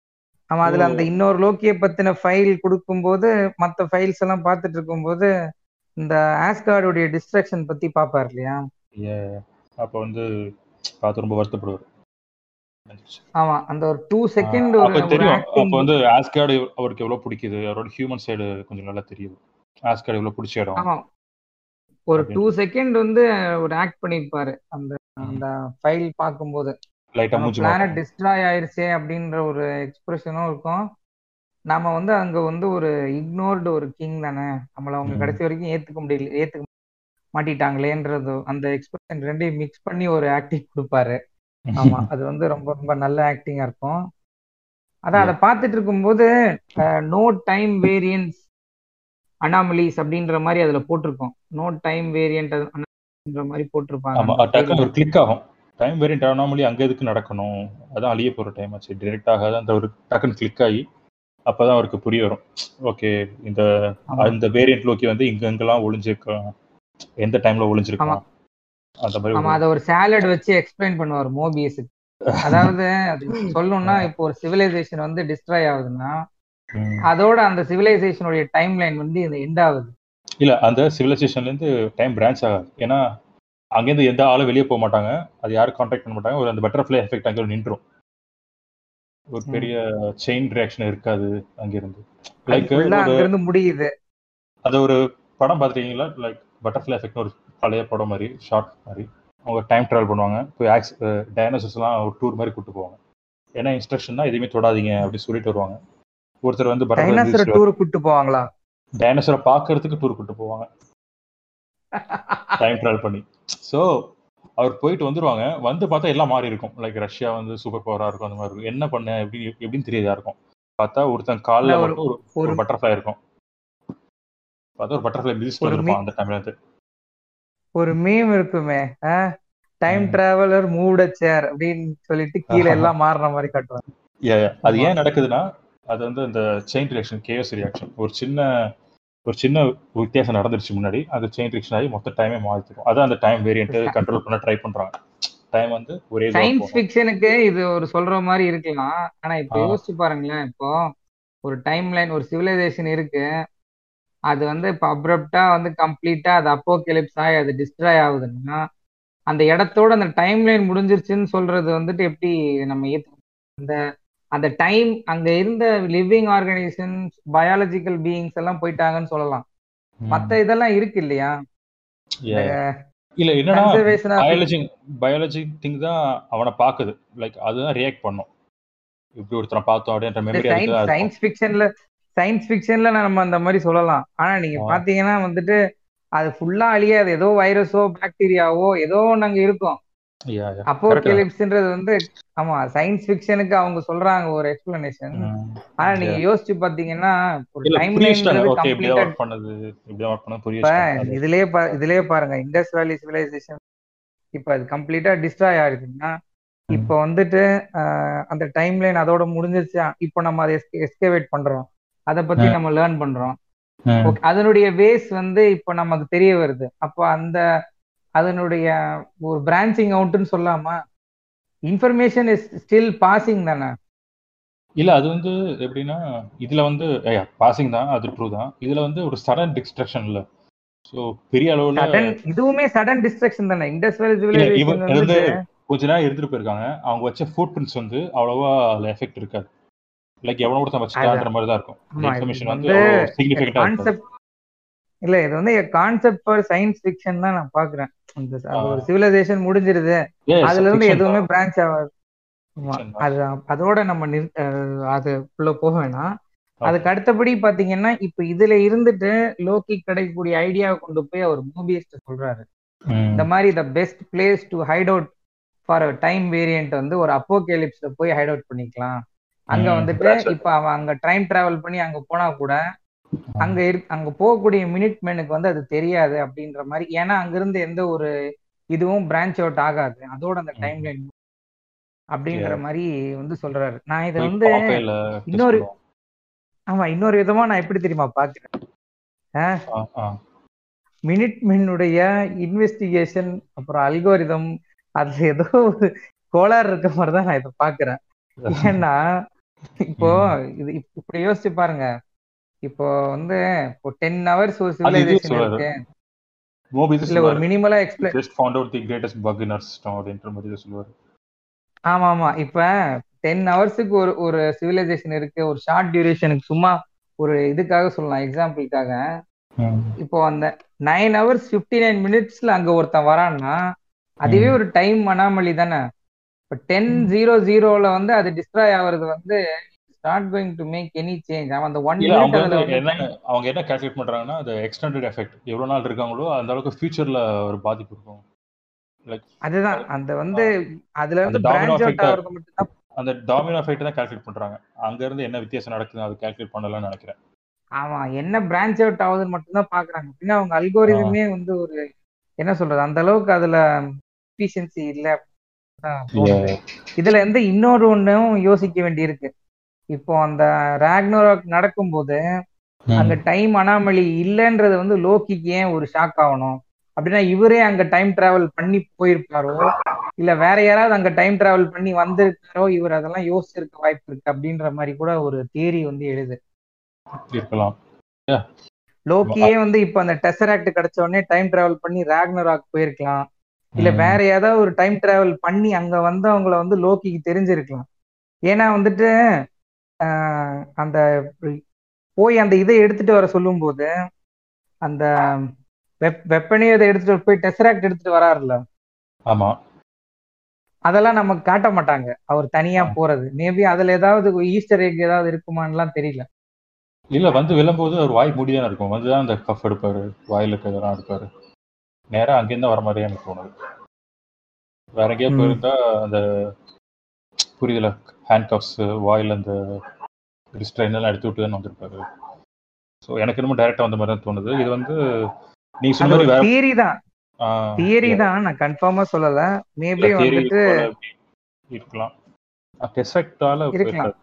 ஆமா அதுல அந்த இன்னொரு லோக்கிய பத்தின ஃபைல் கொடுக்கும்போது மத்த ஃபைல்ஸ் எல்லாம் பார்த்துட்டு இருக்கும்போது இந்த ஆஸ்கார்டுடைய டிஸ்ட்ரக்ஷன் பத்தி பாப்பார் இல்லையா அப்போ வந்து பார்த்து ரொம்ப வருத்தப்படுவார் ஆமா அந்த ஒரு டூ செகண்ட் அப்ப ஒரு தெரியும் ஆக்டிங் அப்போ வந்து ஆஸ்கார்டு அவருக்கு எவ்வளவு பிடிக்குது அவரோட ஹியூமன் சைடு கொஞ்சம் நல்லா தெரியுது ஆஸ்கார்டு எவ்வளவு பிடிச்ச இடம் ஆமா ஒரு அப்படின்னு. டூ செகண்ட் வந்து ஒரு ஆக்ட் பண்ணிருப்பாரு அந்த அந்த ஃபைல் பார்க்கும்போது லைட்டா நம்ம மூஞ்சி பிளானட் மாறும். டிஸ்ட்ராய் ஆயிருச்சே அப்படின்ற ஒரு எக்ஸ்பிரஷனும் இருக்கும் நாம வந்து அங்க வந்து ஒரு இக்னோர்டு ஒரு கிங் தானே நம்மள அவங்க ம். கடைசி வரைக்கும் ஏத்துக்க முடியல ஏத்துக்க மாட்டிட்டாங்களேன்றது அந்த எக்ஸ்பிரஷன் ரெண்டையும் மிக்ஸ் பண்ணி ஒரு ஆக்டிங் கொடுப்பாரு ஆமா அது வந்து ரொம்ப ரொம்ப நல்ல ஆக்டிங்கா இருக்கும் அதான் அதை பார்த்துட்டு இருக்கும்போது நோ டைம் வேரியன்ஸ் அனாமலிஸ் அப்படின்ற மாதிரி அதுல போட்டிருக்கோம் நோ டைம் வேரியன்ட் அப்படின்ற மாதிரி போட்டிருப்பாங்க ஆமா அந்த டக்குன்னு file ல. ஒரு கிளிக் ஆகும் டைம் வேரியன்ட் ஆனாமலி அங்க எதுக்கு நடக்கணும் அதான் அழிய போற டைம் ஆச்சு டிரெக்ட் ஆகாத அந்த ஒரு டக்குன்னு கிளிக் ஆகி அப்பதான் அவருக்கு புரிய வரும் ஓகே இந்த ஆமா. அந்த வேரியன்ட் லோக்கி வந்து இங்க எங்கெல்லாம் ஒளிஞ்சிருக்கான் எந்த டைம்ல ஒளிஞ்சிருக்கான் அந்த மாதிரி ஆமா ஒரு- அத ஒரு சாலட் வச்சு எக்ஸ்பிளைன் பண்ணுவார் மோபியஸுக்கு அதாவது அது சொல்லணும்னா இப்போ ஒரு சிவிலைசேஷன் வந்து டிஸ்ட்ராய் ஆகுதுன்னா ம். அதோட அந்த சிவிலைசேஷனுடைய டைம் லைன் வந்து இந்த எண்ட் ஆகுது இல்ல அந்த சிவிலைசேஷன்ல இருந்து டைம் பிரான்ச் ஆகாது ஏன்னா அங்கேருந்து எந்த ஆளும் வெளியே போக மாட்டாங்க அது யாரும் கான்டாக்ட் பண்ண மாட்டாங்க ஒரு அந்த பட்டர்ஃப்ளை எஃபெக்ட் அங்கே நின்றும் ஒரு ம். பெரிய செயின் ரியாக்ஷன் இருக்காது அங்கிருந்து அது லைக் ஃபுல்லா அங்க இருந்து முடியுது அது ஒரு படம் பார்த்துருக்கீங்களா லைக் பட்டர்ஃப்ளை எஃபெக்ட் ஒரு பழைய படம் மாதிரி ஷார்ட் மாதிரி அவங்க டைம் ட்ராவல் பண்ணுவாங்க போய் ஆக்ஸ் டைனோசர்ஸ்லாம் ஒரு டூர் மாதிரி கூட்டு போவாங்க ஏன்னா இன்ஸ்ட்ரக்ஷன்னா எதுவுமே தொடாதீங்க அப்படி சொல்லிட்டு வருவாங்க ஒருத்தர் வந்து டைனாசரை பட்டர்ஃப்ளை டூர் கூட்டு போவாங்களா டைனோசரை பார்க்கறதுக்கு டூர் கூட்டு போவாங்க டைம் ட்ராவல் பண்ணி ஸோ அவர் போயிட்டு வந்துருவாங்க வந்து பார்த்தா எல்லாம் மாறி இருக்கும் லைக் ரஷ்யா வந்து சூப்பர் பவரா இருக்கும் அந்த மாதிரி இருக்கும் என்ன பண்ண எப்படி எப்படின்னு தெரியாது யாருக்கும் பார்த்தா ஒருத்தன் காலில் இல்ல, ஒரு- மட்டும் ஒரு ஒரு ஒரு பட்டர்ஃப்ளை இருக்கும் பார்த்தா ஒரு பட்டர்ஃப்ளை மிதிச்சுட்டு ஒரு வந்திருப்பான் மீ- அந்த டைம்ல இருந்து ஒரு மீம் இருக்குமே டைம் ம். டிராவலர் மூவ்ட் சேர் அப்படின்னு சொல்லிட்டு கீழே எல்லாம் மாறுற மாதிரி காட்டுவாங்க Yeah, yeah. அது ஆமா. ஏன் நடக்குதுன்னா அது வந்து இந்த செயின் ரியாக்ஷன் கேஎஸ் ரியாக்ஷன் ஒரு சின்ன ஒரு சின்ன வித்தியாசம் நடந்துருச்சு முன்னாடி அது செயின் ரியாக்ஷன் ஆகி மொத்த டைமே மாறிடும் அதான் அந்த டைம் வேரியன்ட் கண்ட்ரோல் பண்ண ட்ரை பண்றாங்க டைம் வந்து ஒரே இதுவா சயின்ஸ் போகும். ஃபிக்ஷனுக்கு இது ஒரு சொல்ற மாதிரி இருக்கலாம் ஆனா இப்ப ஆ. யோசிச்சு பாருங்களேன் இப்போ ஒரு டைம் லைன் ஒரு சிவிலைசேஷன் இருக்கு அது வந்து இப்போ அப்ரப்டா வந்து கம்ப்ளீட்டா அது அப்போ கிளிப்ஸ் ஆகி அது டிஸ்ட்ராய் ஆகுதுன்னா அந்த இடத்தோட அந்த டைம் லைன் முடிஞ்சிருச்சுன்னு சொல்றது வந்துட்டு எப்படி நம்ம ஏத்து அந்த அந்த டைம் அங்க இருந்த லிவிங் ஆர்கனைசேஷன்ஸ் பயாலஜிக்கல் பீயிங்ஸ் எல்லாம் போயிட்டாங்கன்னு சொல்லலாம் ம். மத்த இதெல்லாம் இருக்கு இல்லையா Yeah, yeah. இல்ல என்னன்னா கன்சர்வேஷன் பயாலஜி பயாலஜி திங் தான் அவனை பாக்குது லைக் அதுதான் ரியாக்ட் பண்ணும் இப்படி ஒருத்தனை பார்த்தோம் அப்படின்ற மெமரி அதுக்கு தான் இருக்கும் சயின்ஸ் ஃபிக்ஷன்ல சயின்ஸ் ஃபிக்ஷன்ல நம்ம அந்த மாதிரி சொல்லலாம் ஆனா நீங்க ஆ. பாத்தீங்கன்னா வந்துட்டு அது ஃபுல்லா அழியாது ஏதோ வைரஸோ பாக்டீரியாவோ ஏதோ ஒண்ணு அங்க இருக்கும் Yeah, yeah. அப்போ Correct தான். கிளிப்ஸ்ன்றது வந்து ஆமா சயின்ஸ் ஃபிக்ஷனுக்கு அவங்க சொல்றாங்க ஒரு எக்ஸ்பிளனேஷன் ம். ஆனா நீங்க யோசிச்சு பாத்தீங்கன்னா ஒரு இல்ல டைம் புரிய வச்சுட்டாங்க லைன்ன்றது ஓகே இப்படிதான் கம்ப்ளீட்டா ஒர்க் பண்ணுது இப்படிதான் ஒர்க் பண்ணது புரிய இப்ப வச்சுட்டாங்க அது- இதுலயே பா இதுலயே பாருங்க இண்டஸ் வேலி சிவிலைசேஷன் இப்ப அது கம்ப்ளீட்டா டிஸ்ட்ராய் ஆயிருக்குன்னா இப்ப வந்துட்டு ஆஹ், அந்த டைம் லைன் அதோட முடிஞ்சிருச்சு இப்ப நம்ம அதை எஸ்கேவேட் பண்றோம் அதை பத்தி ம். நம்ம லேர்ன் பண்றோம் ம். ஓகே அதனுடைய வேஸ் வந்து இப்ப நமக்கு தெரிய வருது அப்போ அந்த அதனுடைய ஒரு பிரான்ச்சிங் அவுட்னு சொல்லாமா இன்ஃபர்மேஷன் இஸ் ஸ்டில் பாசிங் தானே இல்ல அது வந்து எப்படின்னா இதுல வந்து பாசிங் தான் அது ட்ரூ தான் இதுல வந்து ஒரு சடன் டிஸ்ட்ரக்ஷன் இல்ல ஸோ பெரிய அளவுல சடன் இதுவுமே சடன் டிஸ்ட்ரக்ஷன் தானே இண்டஸ்ட்ரியல் இல்ல, இவ- சிவிலைசேஷன் இது வந்து கொஞ்ச நேரம் எடுத்துட்டு போயிருக்காங்க அவங்க வச்ச ஃபுட் பிரிண்ட்ஸ் வந்து அவ்வளவா அதுல எஃபெக்ட் இருக்காது லைக் எவ்வளவு ஒருத்தன் வச்சுட்டான்ற மாதிரி தான் இருக்கும் ஆமா, இது இன்ஃபர்மேஷன் வந்து வந்து சிக்னிஃபிகண்டா இருக்கும் கான்செப்ட் இல்ல இது வந்து கான்செப்ட் ஃபார் சயின்ஸ் ஃபிக்ஷன் தான் நான் பாக்குறேன் அந்த அது ஒரு சிவிலைசேஷன் முடிஞ்சிருது அதுல இருந்து எதுவுமே பிரான்ச் ஆகாது ஆமா, Fiction தான். அது அதோட நம்ம நிறு- அஹ் அதுக்குள்ள போக வேணாம் அதுக்கு அடுத்தபடி பாத்தீங்கன்னா இப்ப இதுல இருந்துட்டு லோக்கி கிடைக்கக்கூடிய ஐடியாவை கொண்டு போய் அவர் மூபியஸ்ட் சொல்றாரு இந்த மாதிரி the best place to hide out for time variant வந்து ஒரு அப்போகேலிப்ஸ்ல போய் ஹைட் அவுட் பண்ணிக்கலாம் அங்க ம். வந்துட்டு இப்ப அவன் அங்க டைம் டிராவல் பண்ணி அங்க போனா கூட அங்க இரு அங்க போகக்கூடிய மினிட் மேனுக்கு வந்து அது தெரியாது அப்படின்ற மாதிரி ஏன்னா அங்க இருந்து எந்த ஒரு இதுவும் பிரான்ச் அவுட் ஆகாது அதோட அந்த டைம் லைன் அப்படின்ற மாதிரி வந்து சொல்றாரு நான் இதை வந்து இன்னொரு ஆமா இன்னொரு விதமா நான் எப்படி தெரியுமா பாக்குறேன் மினிட் மென்னுடைய இன்வெஸ்டிகேஷன் அப்புறம் அல்கோரிதம் அதுல ஏதோ ஒரு கோளாறு இருக்க மாதிரி தான் நான் இதை பாக்குறேன் ஏன்னா இப்போ இது இப்- இப்படி யோசிச்சு பாருங்க இப்போ வந்து இப்போ டென் ஹவர்ஸ் ஒரு அது இது சிவிலைசேஷன் சொல்றாரு இருக்கு மோபி இது இல்ல ஒரு சொல்லுவாரு மினிமலா explain just found out the greatest bug in our system அப்படின்ற மாதிரி இதை சொல்லுவாரு ஆமா ஆமா இப்ப டென் ஹவர்ஸுக்கு ஒரு ஒரு சிவிலைசேஷன் இருக்கு ஒரு ஷார்ட் டியூரேஷனுக்கு சும்மா ஒரு இதுக்காக சொல்லலாம் எக்ஸாம்பிளுக்காக இப்போ அந்த நைன் ஹவர்ஸ் ஃபிஃப்டி நைன் மினிட்ஸ்ல அங்க ஒருத்தன் வரான்னா அதுவே ஒரு டைம் அனாமலி தானே இப்போ டென் ஜீரோ ஜீரோல வந்து அது டிஸ்ட்ராய் ஆகுறது வந்து not going to make any change அவன் அந்த ஒன் இல்ல அவங்க மினிட் வந்து அதுல என்ன வந்து அவங்க என்ன கால்குலேட் பண்றாங்கன்னா அந்த எக்ஸ்டெண்டட் எஃபெக்ட் எவ்வளவு நாள் இருக்காங்களோ அந்த அளவுக்கு ஃபியூச்சர்ல ஒரு பாதிப்பு இருக்கும் லைக் அதுதான் அந்த வந்து அதுல அந்த இருந்து டாமினோ பிரான்ச் அவுட் எஃபெக்ட் ஆகுறது மட்டும் தான் அந்த டாமினோ எஃபெக்ட் தான் கால்குலேட் பண்றாங்க அங்க இருந்து என்ன வித்தியாசம் நடக்குது அது கால்குலேட் பண்ணலாம்னு நினைக்கிறேன் ஆமா என்ன பிரான்ச் அவுட் ஆகுதுன்னு மட்டும் தான் பாக்குறாங்க அப்படின்னா அவங்க அல்கோரிதமே வந்து ஒரு என்ன சொல்றது அந்த அளவுக்கு அதுல எஃபிஷியன்சி இல்ல அப்படின்னு தான் தோணுது இதுல இருந்து இன்னொரு ஒண்ணும் யோசிக்க வேண்டியிருக்கு இப்போ அந்த ராக்னோராக் நடக்கும்போது அங்க டைம் அனாமலி இல்லைன்றது வந்து லோக்கிக்கு ஏன் ஒரு ஷாக் ஆகணும் அப்படின்னா இவரே அங்க டைம் டிராவல் பண்ணி போயிருப்பாரோ இல்ல வேற யாராவது அங்க டைம் டிராவல் பண்ணி வந்திருக்காரோ இவர் அதெல்லாம் யோசிச்சிருக்க வாய்ப்பு இருக்கு அப்படின்ற மாதிரி கூட ஒரு தியரி வந்து எழுது இருக்கலாம் லோக்கியே வந்து இப்ப அந்த டெசராக்ட் கிடைச்ச உடனே டைம் டிராவல் பண்ணி ராக்னராக் போயிருக்கலாம் இல்ல ம். வேற ஏதாவது ஒரு டைம் டிராவல் பண்ணி அங்க வந்தவங்கள வந்து லோக்கிக்கு தெரிஞ்சிருக்கலாம் ஏன்னா வந்துட்டு ஆஹ், அந்த போய் அந்த இதை எடுத்துட்டு வர சொல்லும்போது அந்த வெப் வெப்பனையும் இதை எடுத்துட்டு போய் டெசராக்ட் எடுத்துட்டு வராருல்ல ஆமா அதெல்லாம் நமக்கு காட்ட மாட்டாங்க அவர் தனியா போறது மேபி அதுல ஏதாவது ஈஸ்டர் எக் ஏதாவது இருக்குமான்னுலாம் தெரியல இல்ல வந்து விழும்போது அவர் வாய் மூடிதானே இருக்கும் வந்துதான் அந்த கஃப் எடுப்பாரு வாயில இருக்கிறதெல்லாம் எடுப்பாரு நேரா அங்கேருந்து வர மாதிரியே எனக்கு தோணுது வேற எங்கேயோ ம். போயிருந்தா அந்த புரியுதுல ஹேண்ட் கப்ஸ் வாயில் அந்த ரிஸ்ட்ரைன் எல்லாம் எடுத்து விட்டு தான் வந்திருப்பாரு ஸோ எனக்கு இன்னமும் டைரக்டா வந்த மாதிரி தான் தோணுது இது வந்து நீ அது சொன்ன ஒரு மாதிரி வேற தியரி தான் தியரி தான் நான் கன்ஃபார்மா சொல்லல மேபி தியரி வந்துட்டு இருக்கலாம் டெசெக்டால இருக்கலாம்.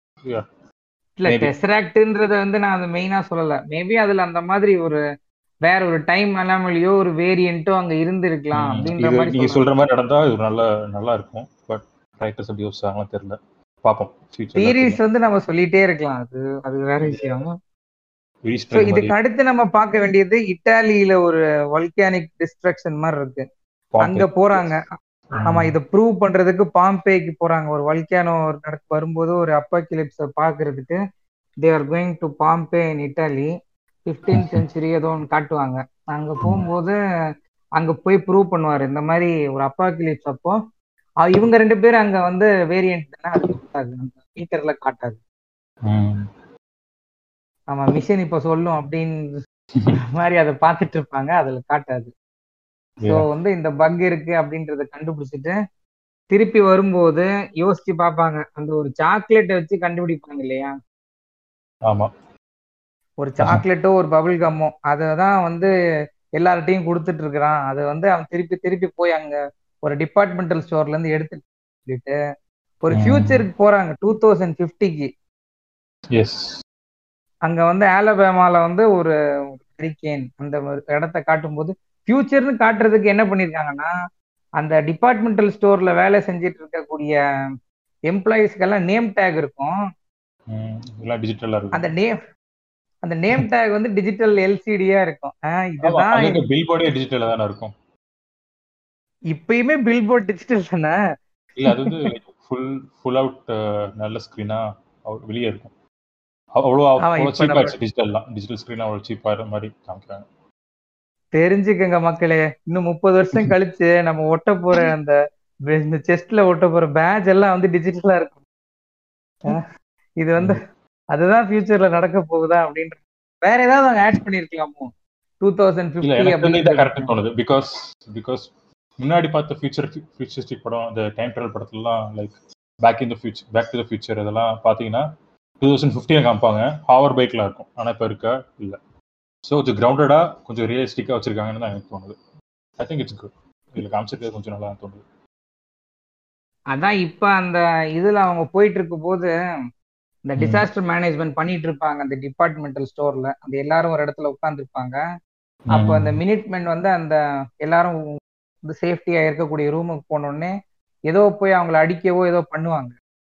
இல்ல Maybe. டெசராக்ட்ன்றத வந்து நான் அதை மெயினா சொல்லல மேபி அதுல அந்த மாதிரி ஒரு வேற ஒரு டைம் அனாமலியோ ஒரு வேரியன்ட்டோ அங்க இருந்திருக்கலாம் அப்படின்ற இது மாதிரி நீங்க சொல்றேன். சொல்ற மாதிரி நடந்தா இது நல்ல நல்லா இருக்கும் பட் ரைட்டர்ஸ் எப்படி யோசிச்சாங்களோ தெரியல பார்ப்போம் தியரிஸ் வந்து நம்ம சொல்லிட்டே இருக்கலாம் அது அது வேற விஷயம் ஸோ இதுக்கு அடுத்து நம்ம பார்க்க வேண்டியது இட்டாலியில ஒரு வல்கானிக் டிஸ்ட்ரக்ஷன் மாதிரி இருக்கு அங்க போறாங்க ஆமா இதை ப்ரூவ் பண்றதுக்கு பாம்பேக்கு போறாங்க ஒரு வல்கானோ நடக்க வரும்போது ஒரு அப்போகிலிப்ஸ பாக்குறதுக்கு they are going to Pompeii in Italy fifteen century ஏதோ ஒன்று காட்டுவாங்க அங்க போகும்போது அங்க போய் ப்ரூவ் பண்ணுவாரு இந்த மாதிரி ஒரு அப்போகிலிப்ஸ் அப்போ அ- இவங்க ரெண்டு பேரும் அங்க வந்து வேரியன்ட் தானே அது காட்டாது அந்த மீட்டர்ல காட்டாது ஆமா மிஷின் இப்ப சொல்லும் அப்படின்னு மாதிரி அதை பார்த்துட்டு இருப்பாங்க அதுல காட்டாது ஸோ வந்து இந்த பக் இருக்கு அப்படின்றத கண்டுபிடிச்சிட்டு திருப்பி வரும்போது யோசிச்சு பார்ப்பாங்க அந்த ஒரு சாக்லேட்டை வச்சு கண்டுபிடிப்பாங்க இல்லையா ஆமா ஒரு சாக்லேட்டோ ஒரு பபிள் கம்மோ அதை தான் வந்து எல்லார்ட்டையும் கொடுத்துட்டு இருக்கிறான் அதை வந்து அவன் திருப்பி திருப்பி போய் அங்க ஒரு டிபார்ட்மெண்டல் ஸ்டோர்ல இருந்து எடுத்துட்டு சொல்லிட்டு ஒரு ம். ஃபியூச்சருக்கு போறாங்க டூ தௌசண்ட் ஃபிஃப்டிக்கு எஸ் அங்க வந்து ஆலபாமால வந்து ஒரு ஹரிக்கேன் அந்த ஒரு இடத்த காட்டும்போது ஃபியூச்சர்னு காட்டுறதுக்கு என்ன பண்ணிருக்காங்கன்னா அந்த டிபார்ட்மெண்டல் ஸ்டோர்ல வேலை செஞ்சுட்டு இருக்கக்கூடிய எம்ப்ளாயிஸ்க்கெல்லாம் நேம் டேக் இருக்கும் எல்லாம் டிஜிட்டலா இருக்கு அந்த நேம் அந்த நேம் டேக் வந்து டிஜிட்டல் எல்சிடியா இருக்கும் ஆஹ் இதுதான் அங்க பில் போர்டே டிஜிட்டலா தானே இருக்கும் இப்பயுமே பில் போர்ட் டிஜிட்டல் தானே இல்ல அது வந்து ஃபுல் ஃபுல் அவுட் நல்ல ஸ்கிரீனா வெளியே இருக்கும் அவ்வளோ ஆமா, அவ்வளோ இப்ப சீப்பா நம்ம- ஆயிடுச்சு டிஜிட்டல்லாம் டிஜிட்டல் ஸ்கிரீன் அவ்வளோ சீப்பா மாதிரி காமிக்கிறாங்க தெரிஞ்சுக்கங்க மக்களே இன்னும் முப்பது வருஷம் கழிச்சு நம்ம ஒட்ட போற அந்த இந்த செஸ்ட்ல ஒட்ட போற பேட்ச் எல்லாம் வந்து டிஜிட்டலா இருக்கும் ஆஹ் இது வந்து அதுதான் ஃபியூச்சர்ல நடக்க போகுதா அப்படின்ற வேற ஏதாவது அவங்க ஆட் பண்ணிருக்கலாமோ டூ தௌசண்ட் இல்ல பிப்டி எனக்கு வந்து இது கரெக்ட் அப்படின்னு தோணுது பிகாஸ் பிகாஸ் முன்னாடி பார்த்த ஃபியூச்சர் ஃபியூச்சரிஸ்டிக் படம் அந்த டைம் ட்ராவல் படத்துலலாம் like back in the future back to the future இதெல்லாம் பார்த்தீங்கன்னா டூ தௌசண்ட் ஃபிஃப்டியில் காமிப்பாங்க ஹவர் பைக்ல இருக்கும் ஆனால் இப்போ இருக்கா இல்லை ஸோ கொஞ்சம் கிரவுண்டடா கொஞ்சம் ரியலிஸ்டிக்காக வச்சிருக்காங்கன்னு தான் எனக்கு தோணுது ஐ திங்க் இட்ஸ் குட் இதில் காமிச்சிருக்கிறது கொஞ்சம் நல்லா தான் தோணுது அதான் இப்ப அந்த இதுல அவங்க போயிட்டு இருக்கும் போது இந்த ம். டிசாஸ்டர் மேனேஜ்மெண்ட் பண்ணிட்டு இருப்பாங்க அந்த டிபார்ட்மெண்டல் ஸ்டோர்ல அந்த எல்லாரும் ஒரு இடத்துல உட்காந்துருப்பாங்க அப்போ அந்த மினிட்மென் வந்து அந்த எல்லாரும் வந்து சேஃப்டியா இருக்கக்கூடிய ரூமுக்கு போனோடனே ஏதோ போய் அவங்கள அடிக்கவோ ஏதோ பண்ணுவாங்க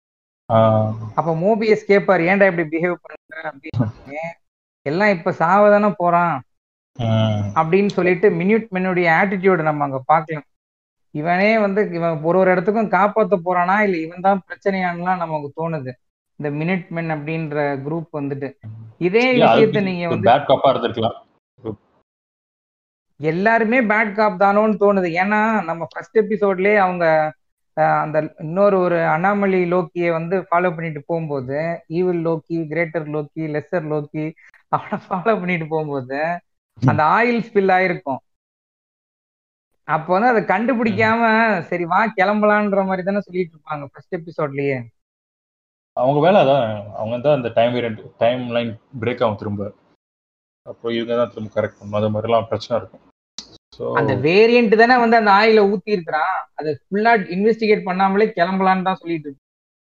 ஆஹ் அப்ப மோபியஸ் கேட்பாரு ஏன்டா இப்படி பிஹேவ் பண்ற அப்படின்னு எல்லாம் இப்ப சாவதானே போறான் உம் அப்படின்னு சொல்லிட்டு மினிட் மென்னுடைய ஆட்டிடியூட் நம்ம அங்க பார்க்கலாம் இவனே வந்து இவன் ஒரு ஒரு இடத்துக்கும் காப்பாத்த போறானா இல்ல இவன் தான் பிரச்சனையானலாம் நமக்கு தோணுது இந்த மினிட் மென் அப்படின்ற குரூப் வந்துட்டு இதே விஷயத்த நீங்க வந்து பேட் காப்பா இருந்திருக்கலாம் எல்லாருமே பேட் காப் தானோன்னு தோணுது ஏன்னா நம்ம ஃபர்ஸ்ட் எபிசோட்லயே அவங்க அஹ், அந்த இன்னொரு ஒரு அனாமலி லோக்கியை வந்து ஃபாலோ பண்ணிட்டு போகும்போது evil Loki greater Loki lesser Loki அவனை ஃபாலோ பண்ணிட்டு போகும்போது அந்த ஆயில் ஸ்பில் ஆயிருக்கும் அப்போ வந்து அதை கண்டுபிடிக்காம சரி வா கிளம்பலான்ற மாதிரி தானே சொல்லிட்டு இருப்பாங்க ஃபர்ஸ்ட் எபிசோட்லயே அவங்க வேலை அதான் அவங்க தான் அந்த time variant timeline break ஆகும் திரும்ப அப்போ இவங்க தான் திரும்ப கரெக்ட் பண்ணணும் அது மாதிரிலாம் பிரச்சனை இருக்கும் ஸோ அந்த வேரியன்ட் தானே வந்து அந்த ஆயில ஊத்தி இருக்கிறான் அதை ஃபுல்லா இன்வெஸ்டிகேட் பண்ணாமலே கிளம்பலான்னு தான் சொல்லிட்டு இருக்கு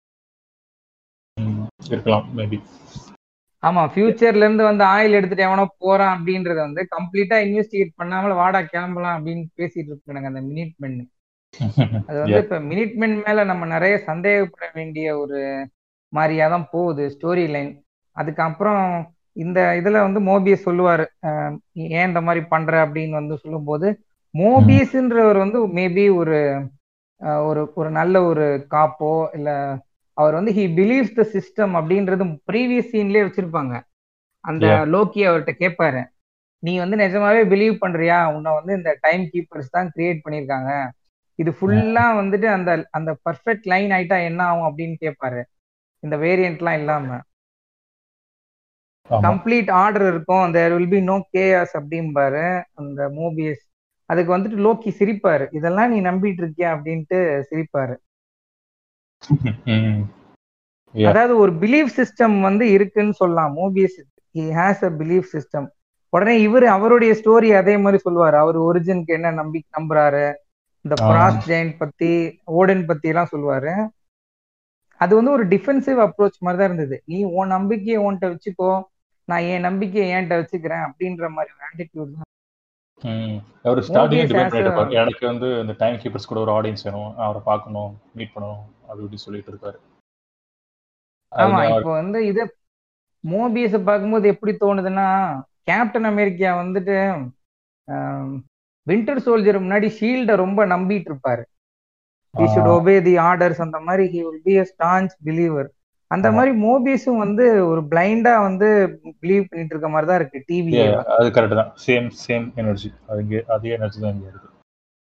இருக்கலாம் மேபி ஆமா ஃபியூச்சர்ல இருந்து வந்து ஆயில் எடுத்துட்டு எவனோ போறான் அப்படின்றத வந்து கம்ப்ளீட்டா இன்வெஸ்டிகேட் பண்ணாமல வாடா கிளம்பலாம் அப்படின்னு பேசிட்டு இருக்கானுங்க அந்த மினிட் மென் அது வந்து இப்ப மினிட் மென் மேல நம்ம நிறைய சந்தேகப்பட வேண்டிய ஒரு மாதிரியா தான் போகுது ஸ்டோரி லைன் அதுக்கப்புறம் இந்த இதுல வந்து மோபியஸ் சொல்லுவாரு அஹ், நீ ஏன் இந்த மாதிரி பண்ற அப்படின்னு வந்து சொல்லும்போது மோபியஸ்ன்றவர் வந்து மேபி ஒரு அஹ், ஒரு ஒரு நல்ல ஒரு காப்போ இல்ல அவர் வந்து ஹி பிலீவ்ஸ் த சிஸ்டம் அப்படின்றது ப்ரீவியஸ் சீன்லயே வச்சிருப்பாங்க அந்த Yeah. லோக்கி அவர்கிட்ட கேட்பாரு நீ வந்து நிஜமாவே பிலீவ் பண்றியா உன்னை வந்து இந்த டைம் கீப்பர்ஸ் தான் கிரியேட் பண்ணிருக்காங்க இது ஃபுல்லா வந்துட்டு அந்த அந்த பர்ஃபெக்ட் லைன் ஆயிட்டா என்ன ஆகும் அப்படின்னு கேட்பாரு இந்த வேரியன்ட்லாம் இல்லாம ஆமா கம்ப்ளீட் ஆர்டர் இருக்கும் there will be no chaos அப்படிம்பாரு அந்த மூவிஸ் அதுக்கு வந்துட்டு லோக்கி சிரிப்பாரு இதெல்லாம் நீ நம்பிட்டு இருக்கியா அப்படின்ட்டு சிரிப்பாரு ம். Yeah. அதாவது ஒரு பிலீஃப் சிஸ்டம் வந்து இருக்குன்னு சொல்லலாம் movies he has a belief system உடனே இவர் அவருடைய ஸ்டோரி அதே மாதிரி சொல்லுவாரு அவர் ஒரிஜினுக்கு என்ன நம்பி நம்புறாரு இந்த ஆ. பிராஸ் ஜெயின் பத்தி ஓடன் பத்தி எல்லாம் சொல்லுவாரு அது வந்து ஒரு டிஃபென்சிவ் அப்ரோச் மாதிரி தான் இருந்தது நீ உன் நம்பிக்கையை உன்கிட்ட வச்சுக்கோ நான் என் நம்பிக்கையை என்கிட்ட வச்சுக்கிறேன் அப்படின்ற மாதிரி ஒரு ஆட்டிடியூட் தான் ம். அவர் ஸ்டார்டிங் Movies டிபேட் as பண்ணிட்டு a- இருப்பாரு எனக்கு வந்து இந்த டைம் கீப்பர்ஸ் கூட ஒரு ஆடியன்ஸ் வேணும் அவரை பார்க்கணும் மீட் பண்ணணும் அப்படி இப்படி சொல்லிட்டு இருக்காரு அது ஆமா நான் இப்போ வந்து இது மோபியஸ பார்க்கும்போது எப்படி தோணுதுன்னா கேப்டன் அமெரிக்கா வந்துட்டு வின்டர் சோல்ஜர் முன்னாடி ஷீல்ட ரொம்ப நம்பிட்டு இருப்பாரு he should ஆ. obey தி ஆர்டர்ஸ் அந்த மாதிரி he will be a staunch believer அந்த ஆமா. மாதிரி மோபியஸும் வந்து ஒரு பிளைண்டா வந்து பிலீவ் பண்ணிட்டு இருக்க மாதிரி தான் இருக்கு டிவி Yeah, அது கரெக்ட் தான் சேம் சேம் எனர்ஜி அது இங்கே அதே எனர்ஜி தான் இங்கே இருக்கு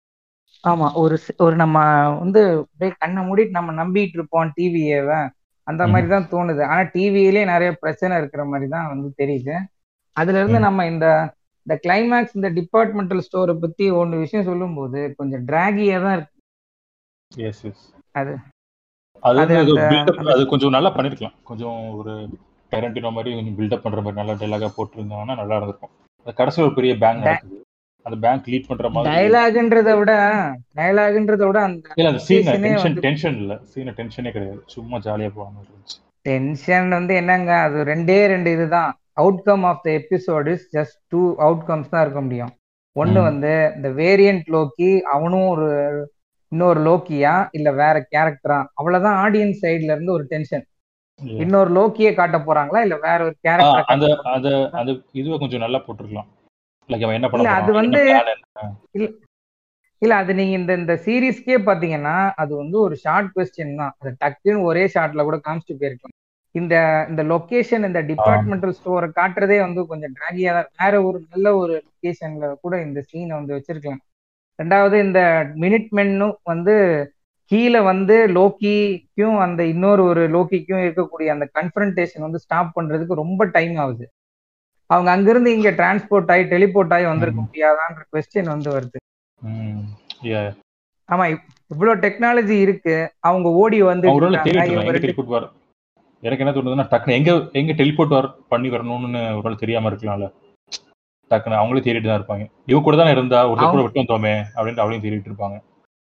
ஆமா ஒரு சி- ஒரு நம்ம வந்து அப்படியே கண்ணை மூடிட்டு நம்ம நம்பிட்டு இருப்போம் டிவியவை அந்த ம். மாதிரி தான் தோணுது ஆனா டிவியிலே நிறைய பிரச்சனை இருக்கிற மாதிரி தான் வந்து தெரியுது அதுல இருந்து ம். நம்ம இந்த இந்த கிளைமேக்ஸ் இந்த டிபார்ட்மெண்டல் ஸ்டோரை பத்தி ஒன்று விஷயம் சொல்லும்போது கொஞ்சம் டிராகியா தான் இருக்கு எஸ் எஸ் அது அது அது வந்து அது அந்த- build up- அந்த- அது கொஞ்சம் நல்லா பண்ணிருக்கலாம் கொஞ்சம் ஒரு டெரண்டினோ மாதிரி கொஞ்சம் பில்டப் பண்ற மாதிரி நல்லா டைலாகா போட்டிருந்தாங்கன்னா நல்லா இருந்திருக்கும் அது கடைசியில் ஒரு பெரிய பேங்க் Da- நடக்குது அந்த பேங்க் லீட் பண்ற மாதிரி டயலாக்ன்றத விட டயலாக்ன்றத விட அந்த இல்ல அந்த சீன் location-ஏ டென்ஷன் வந்து- டென்ஷன் இல்ல சீன டென்ஷனே கிடையாது சும்மா ஜாலியா போன மாதிரி இருந்துச்சு டென்ஷன் வந்து என்னங்க அது ரெண்டே ரெண்டு இதுதான் outcome of the episode is just two outcomes தான் இருக்க முடியும் ஒன்னு ம். வந்து இந்த வேரியன்ட் லோக்கி அவனும் ஒரு இன்னொரு லோக்கியா இல்ல வேற கேரக்டரா அவ்வளவுதான் ஆடியன்ஸ் சைடுல இருந்து ஒரு டென்ஷன் Yeah. இன்னொரு லோக்கியை காட்ட போறாங்களா இல்ல வேற ஒரு ஆ, அந்த கேரக்டர் அந்த அந்த இதுவை கொஞ்சம் நல்லா போட்டிருக்கலாம் லைக் அவன் என்ன பண்ண இல்ல, அது போறான், வந்து- என்ன plan என்ன? இல்ல அது நீங்க இந்த இந்த சீரீஸ்க்கே பாத்தீங்கன்னா அது வந்து ஒரு ஷார்ட் கொஸ்டின் தான் அது டக்குன்னு ஒரே ஷார்ட்ல கூட காமிச்சிட்டு போயிருக்கலாம் இந்த இந்த லொகேஷன் இந்த டிபார்ட்மெண்டல் ஸ்டோரை காட்டுறதே வந்து கொஞ்சம் டிராகியா தான் வேற ஒரு நல்ல ஒரு லொகேஷன்ல கூட இந்த சீனை வந்து வச்சிருக்கலாம் ரெண்டாவது இந்த மினிட் மென்னும் வந்து கீழே வந்து லோக்கிக்கும் அந்த இன்னொரு ஒரு லோக்கிக்கும் இருக்கக்கூடிய அந்த கன்ஃபரன்டேஷன் வந்து ஸ்டாப் பண்றதுக்கு ரொம்ப டைம் ஆகுது அவங்க அங்கிருந்து இங்க டிரான்ஸ்போர்ட் ஆகி டெலிபோர்ட் ஆகி வந்திருக்க ம். முடியாதான்ற கொஸ்டின் வந்து வருது ம். Yeah. ஆமா இப்- இவ்வளவு டெக்னாலஜி இருக்கு அவங்க ஓடி வந்து அவங்க ஒருவேளை தேடிட்டு எங்க டெலிபோர்ட் வர எனக்கு என்ன தோணுதுன்னா டக்குனு எங்க எங்க டெலிபோர்ட் வர பண்ணி வரணும்னு ஒரு தெரியாம இருக்கலாம்ல டக்குனு அவங்களே தேடிட்டு தான் இருப்பாங்க இவ கூட தானே இருந்தா ஒரு கூட அவங்க- விட்டு வந்தோமே அப்படின்ட்டு அவளையும் தேடிட்டு இருப்பாங்க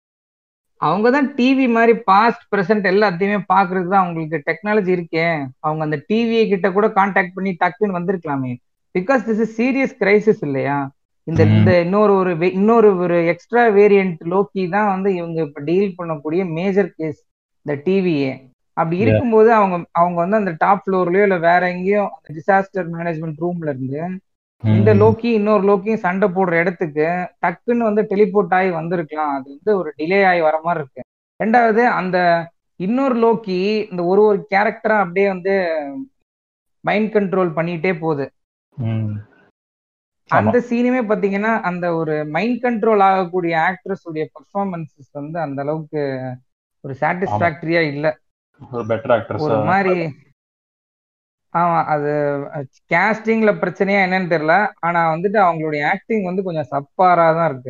அவங்க தான் டிவி மாதிரி பாஸ்ட் பிரசன்ட் எல்லாத்தையுமே பாக்குறதுக்கு தான் அவங்களுக்கு டெக்னாலஜி இருக்கே அவங்க அந்த டிவி கிட்ட கூட கான்டாக்ட் பண்ணி டக்குன்னு வந்திருக்கலாமே because this is serious crisis இல்லையா இந்த ம். இந்த இன்னொரு ஒரு வே- இன்னொரு ஒரு எக்ஸ்ட்ரா வேரியன்ட் லோக்கி தான் வந்து இவங்க இப்ப டீல் பண்ணக்கூடிய மேஜர் கேஸ் இந்த டிவியே அப்படி Yeah. இருக்கும்போது அவங்க அவங்க வந்து அந்த டாப் ஃப்ளோர்லயோ இல்ல வேற எங்கேயோ அந்த டிசாஸ்டர் மேனேஜ்மெண்ட் ரூம்ல இருந்து இந்த லோக்கி இன்னொரு லோக்கியும் சண்டை போடுற இடத்துக்கு டக்குன்னு வந்து டெலிபோர்ட் ஆகி வந்திருக்கலாம் அது வந்து ஒரு டிலே ஆகி வர மாதிரி இருக்கு ரெண்டாவது அந்த இன்னொரு லோக்கி இந்த ஒரு ஒரு கேரக்டரா அப்படியே வந்து மைண்ட் கண்ட்ரோல் பண்ணிட்டே போகுது ம். அந்த சீனுமே பாத்தீங்கன்னா அந்த ஒரு மைண்ட் கண்ட்ரோல் ஆகக்கூடிய ஆக்ட்ரஸ் உடைய பெர்ஃபார்மன்சஸ் வந்து அந்த அளவுக்கு ஒரு சாட்டிஸ்பாக்டரியா இல்ல ஒரு பெட்டர் ஆக்ட்ரஸ் ஒரு மாதிரி ஆமா அது கேஸ்டிங்ல பிரச்சனையா என்னன்னு தெரியல ஆனா வந்துட்டு அவங்களுடைய ஆக்டிங் வந்து கொஞ்சம் சப்பாரா தான் இருக்கு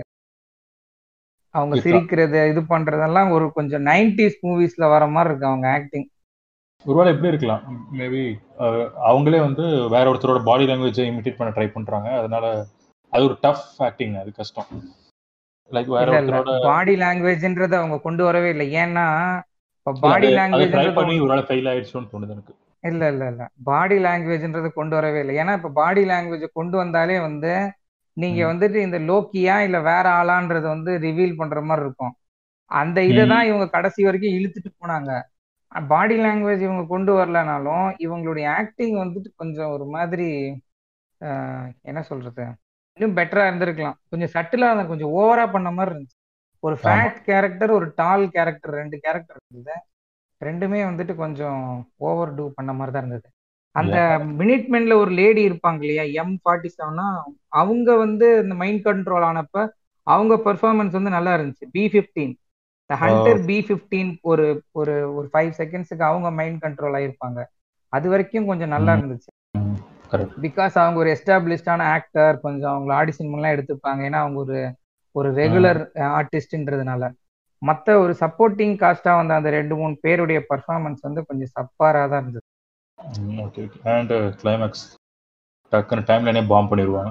அவங்க இருக்கலாம். சிரிக்கிறது இது பண்றதெல்லாம் ஒரு கொஞ்சம் நைன்டிஸ் மூவிஸ்ல வர மாதிரி இருக்கு அவங்க ஆக்டிங் ஒருவேளை எப்படி இருக்கலாம் மேபி அவங்களே வந்து வேற ஒருத்தரோட பாடி லாங்குவேஜை இமிட்டேட் பண்ண ட்ரை பண்றாங்க அதனால அது ஒரு டஃப் ஆக்டிங் அது கஷ்டம் லைக் வேற இல்ல இல்ல ஒருத்தரோட பாடி லாங்குவேஜ்ன்றத அவங்க கொண்டு வரவே இல்லை ஏன்னா இப்ப பாடி அதை ட்ரை லாங்குவேஜ் பண்ணி ஒருவேளை ஃபெயில் ஆயிடுச்சோன்னு தோணுது எனக்கு இல்ல இல்ல இல்ல பாடி லாங்குவேஜ்ன்றது கொண்டு வரவே இல்லை ஏன்னா இப்ப பாடி லாங்குவேஜ் கொண்டு வந்தாலே வந்து நீங்க ம். வந்துட்டு இந்த லோக்கியா இல்ல வேற ஆளான்றது வந்து ரிவீல் பண்ற மாதிரி இருக்கும் அந்த இதை தான் இவங்க கடைசி வரைக்கும் இழுத்துட்டு போனாங்க பாடி லாங்குவேஜ் இவங்க கொண்டு வரலனாலும் இவங்களுடைய ஆக்டிங் வந்துட்டு கொஞ்சம் ஒரு மாதிரி ஆஹ், என்ன சொல்றது இன்னும் பெட்டரா இருந்திருக்கலாம் கொஞ்சம் சட்டிலா கொஞ்சம் ஓவரா பண்ண மாதிரி இருந்துச்சு ஒரு ஃபேட் கேரக்டர் ஒரு டால் கேரக்டர் ரெண்டு கேரக்டர் இருந்தது ரெண்டுமே வந்துட்டு கொஞ்சம் ஓவர் டூ பண்ண மாதிரி தான் இருந்தது அந்த மினிட்மென்ல ஒரு லேடி இருப்பாங்க இல்லையா எம் ஃபார்ட்டி செவனா அவங்க வந்து இந்த மைண்ட் கண்ட்ரோல் ஆனப்ப அவங்க பெர்ஃபார்மன்ஸ் வந்து நல்லா இருந்துச்சு பி ஃபிஃப்டீன் இந்த ஹண்டர் பி ஃபிஃப்டீன் ஒரு ஒரு ஒரு ஃபைவ் செகண்ட்ஸுக்கு அவங்க மைண்ட் கண்ட்ரோல் ஆயிருப்பாங்க அது வரைக்கும் கொஞ்சம் நல்லா ம். இருந்துச்சு கரெக்ட் பிகாஸ் அவங்க ஒரு எஸ்டாப்ளிஷ்டான ஆக்டர் கொஞ்சம் அவங்கள ஆடிஷன் எல்லாம் எடுத்துப்பாங்க ஏன்னா அவங்க ஒரு ஒரு ரெகுலர் ஆர்டிஸ்ட்ன்றதுனால மற்ற ஒரு சப்போர்ட்டிங் காஸ்டா வந்த அந்த ரெண்டு மூணு பேருடைய பர்ஃபார்மன்ஸ் வந்து கொஞ்சம் சப்பாரா தான் இருந்தது ஓகே ஓகே அண்ட் கிளைமேக்ஸ் டக்குன்னு டைம் லைனே பாம் பண்ணிடுவாங்க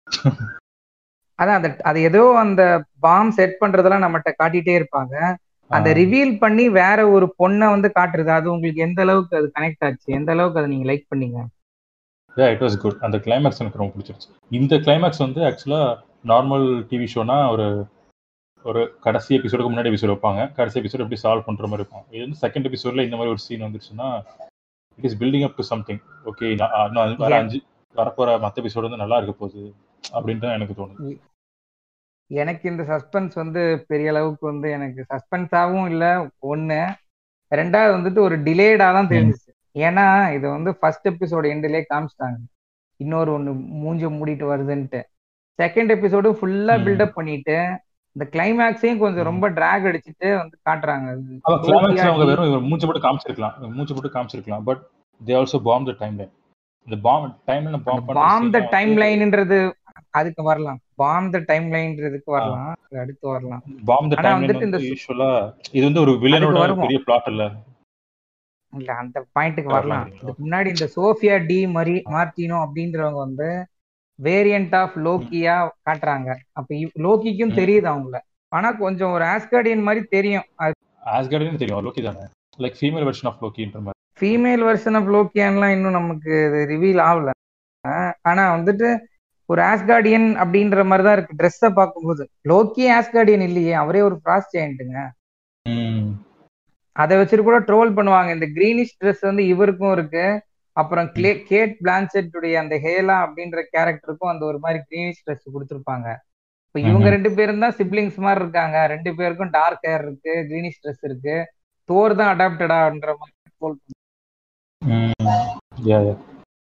அதான் அந்த அது ஏதோ அந்த பாம் செட் பண்றதெல்லாம் நம்மகிட்ட காட்டிட்டே இருப்பாங்க அந்த ரிவீல் பண்ணி வேற ஒரு பொண்ணை வந்து காட்டுறது அது உங்களுக்கு எந்த அளவுக்கு அது கனெக்ட் ஆச்சு எந்த அளவுக்கு அதை நீங்க லைக் பண்ணீங்க யா இட் வாஸ் குட் அந்த கிளைமேக்ஸ் எனக்கு ரொம்ப பிடிச்சிருச்சு இந்த கிளைமேக்ஸ் வந்து ஆக்சுவலாக நார்மல் டிவி ஷோனா ஒரு ஒரு கடைசி எபிசோடுக்கு முன்னாடி எபிசோட் வைப்பாங்க கடைசி எபிசோட் எப்படி சால்வ் பண்ற மாதிரி இருக்கும் இது வந்து செகண்ட் எபிசோட்ல இந்த மாதிரி ஒரு சீன் வந்துருச்சுன்னா it is building up to something okay இன்னும் வர Yeah. அஞ்சு வரப்போற மற்ற எபிசோடு வந்து நல்லா இருக்க போகுது அப்படின்னு தான் எனக்கு தோணுது எனக்கு இந்த சஸ்பென்ஸ் வந்து பெரிய அளவுக்கு வந்து எனக்கு சஸ்பென்ஸாவும் இல்ல ஒண்ணு ரெண்டாவது வந்துட்டு ஒரு டிலேடா தான் தெரிஞ்சுச்சு ஏன்னா இது வந்து ஃபர்ஸ்ட் எபிசோடு எண்ட்லயே காமிச்சிட்டாங்க இன்னொரு ஒண்ணு மூஞ்ச மூடிட்டு வருதுன்ட்டு செகண்ட் எபிசோடு ஃபுல்லா ம். பில்டப் பண்ணிட்டு இந்த கிளைமேக்ஸையும் கொஞ்சம் ரொம்ப டிராக் அடிச்சுட்டு வந்து காட்டுறாங்க அவன் கிளைமேக்ஸ் அவங்க வெறும் இவர் மூச்சு போட்டு காமிச்சிருக்கலாம் மூச்சு போட்டு காமிச்சிருக்கலாம் but they also bomb the timeline இந்த bomb timeline bomb bomb the டைம் லைன்ன்றது அதுக்கு வரலாம் பாம் த டைம் லைன்ன்றதுக்கு வரலாம் அது அடுத்து வரலாம் பாம் த ஆனா டைம் லைன் வந்துட்டு வந்து இந்த- யூஸ்வலா இது வந்து ஒரு வில்லனோட வருவோம். பெரிய பிளாட் இல்ல இல்ல அந்த பாயிண்ட்டுக்கு வரலாம் வரலாம் இதுக்கு முன்னாடி இந்த சோஃபியா டி மரி மார்டினோ அப்படின்றவங்க வந்து வேரியன்ட் ஆஃப் லோக்கியா காட்டுறாங்க அப்ப இவ்- லோக்கிக்கும் ம். தெரியுது அவங்கள ஆனா கொஞ்சம் ஒரு ஆஸ்கார்டியன் மாதிரி தெரியும் அது ஆஸ்கார்டின்னு தெரியும் லோக்கி தானே லைக் ஃபீமேல் வெர்ஷன் ஆஃப் லோக்கின்ற மாதிரி ஃபீமேல் வெர்ஷன் ஆஃப் லோக்கியான்லாம் இன்னும் நமக்கு ரிவீல் ஆகல ஆஹ் ஆனா வந்துட்டு ஒரு ஆஸ்கார்டியன் அப்படின்ற மாதிரி தான் இருக்கு ட்ரெஸ்ஸை பார்க்கும்போது லோக்கி ஆஸ்கார்டியன் இல்லையே அவரே ஒரு கிராஸ் ஜெயண்ட்டுங்க ம். அதை வச்சுட்டு கூட ட்ரோல் பண்ணுவாங்க இந்த கிரீனிஷ் ட்ரெஸ் வந்து இவருக்கும் இருக்கு அப்புறம் கிளே கேட் பிளான்செட் உடைய அந்த ஹேலா அப்படின்ற கேரக்டருக்கும் அந்த ஒரு மாதிரி கிரீனிஷ் ட்ரெஸ் கொடுத்துருப்பாங்க இப்போ இவங்க ம்ஹும். ரெண்டு பேரும் தான் சிப்ளிங்ஸ் மாதிரி இருக்காங்க ரெண்டு பேருக்கும் டார்க் ஹேர் இருக்கு கிரீனிஷ் ட்ரெஸ் இருக்கு தோர் தான் அடாப்டடான்ற மாதிரி ட்ரோல் ம். Yeah, yeah.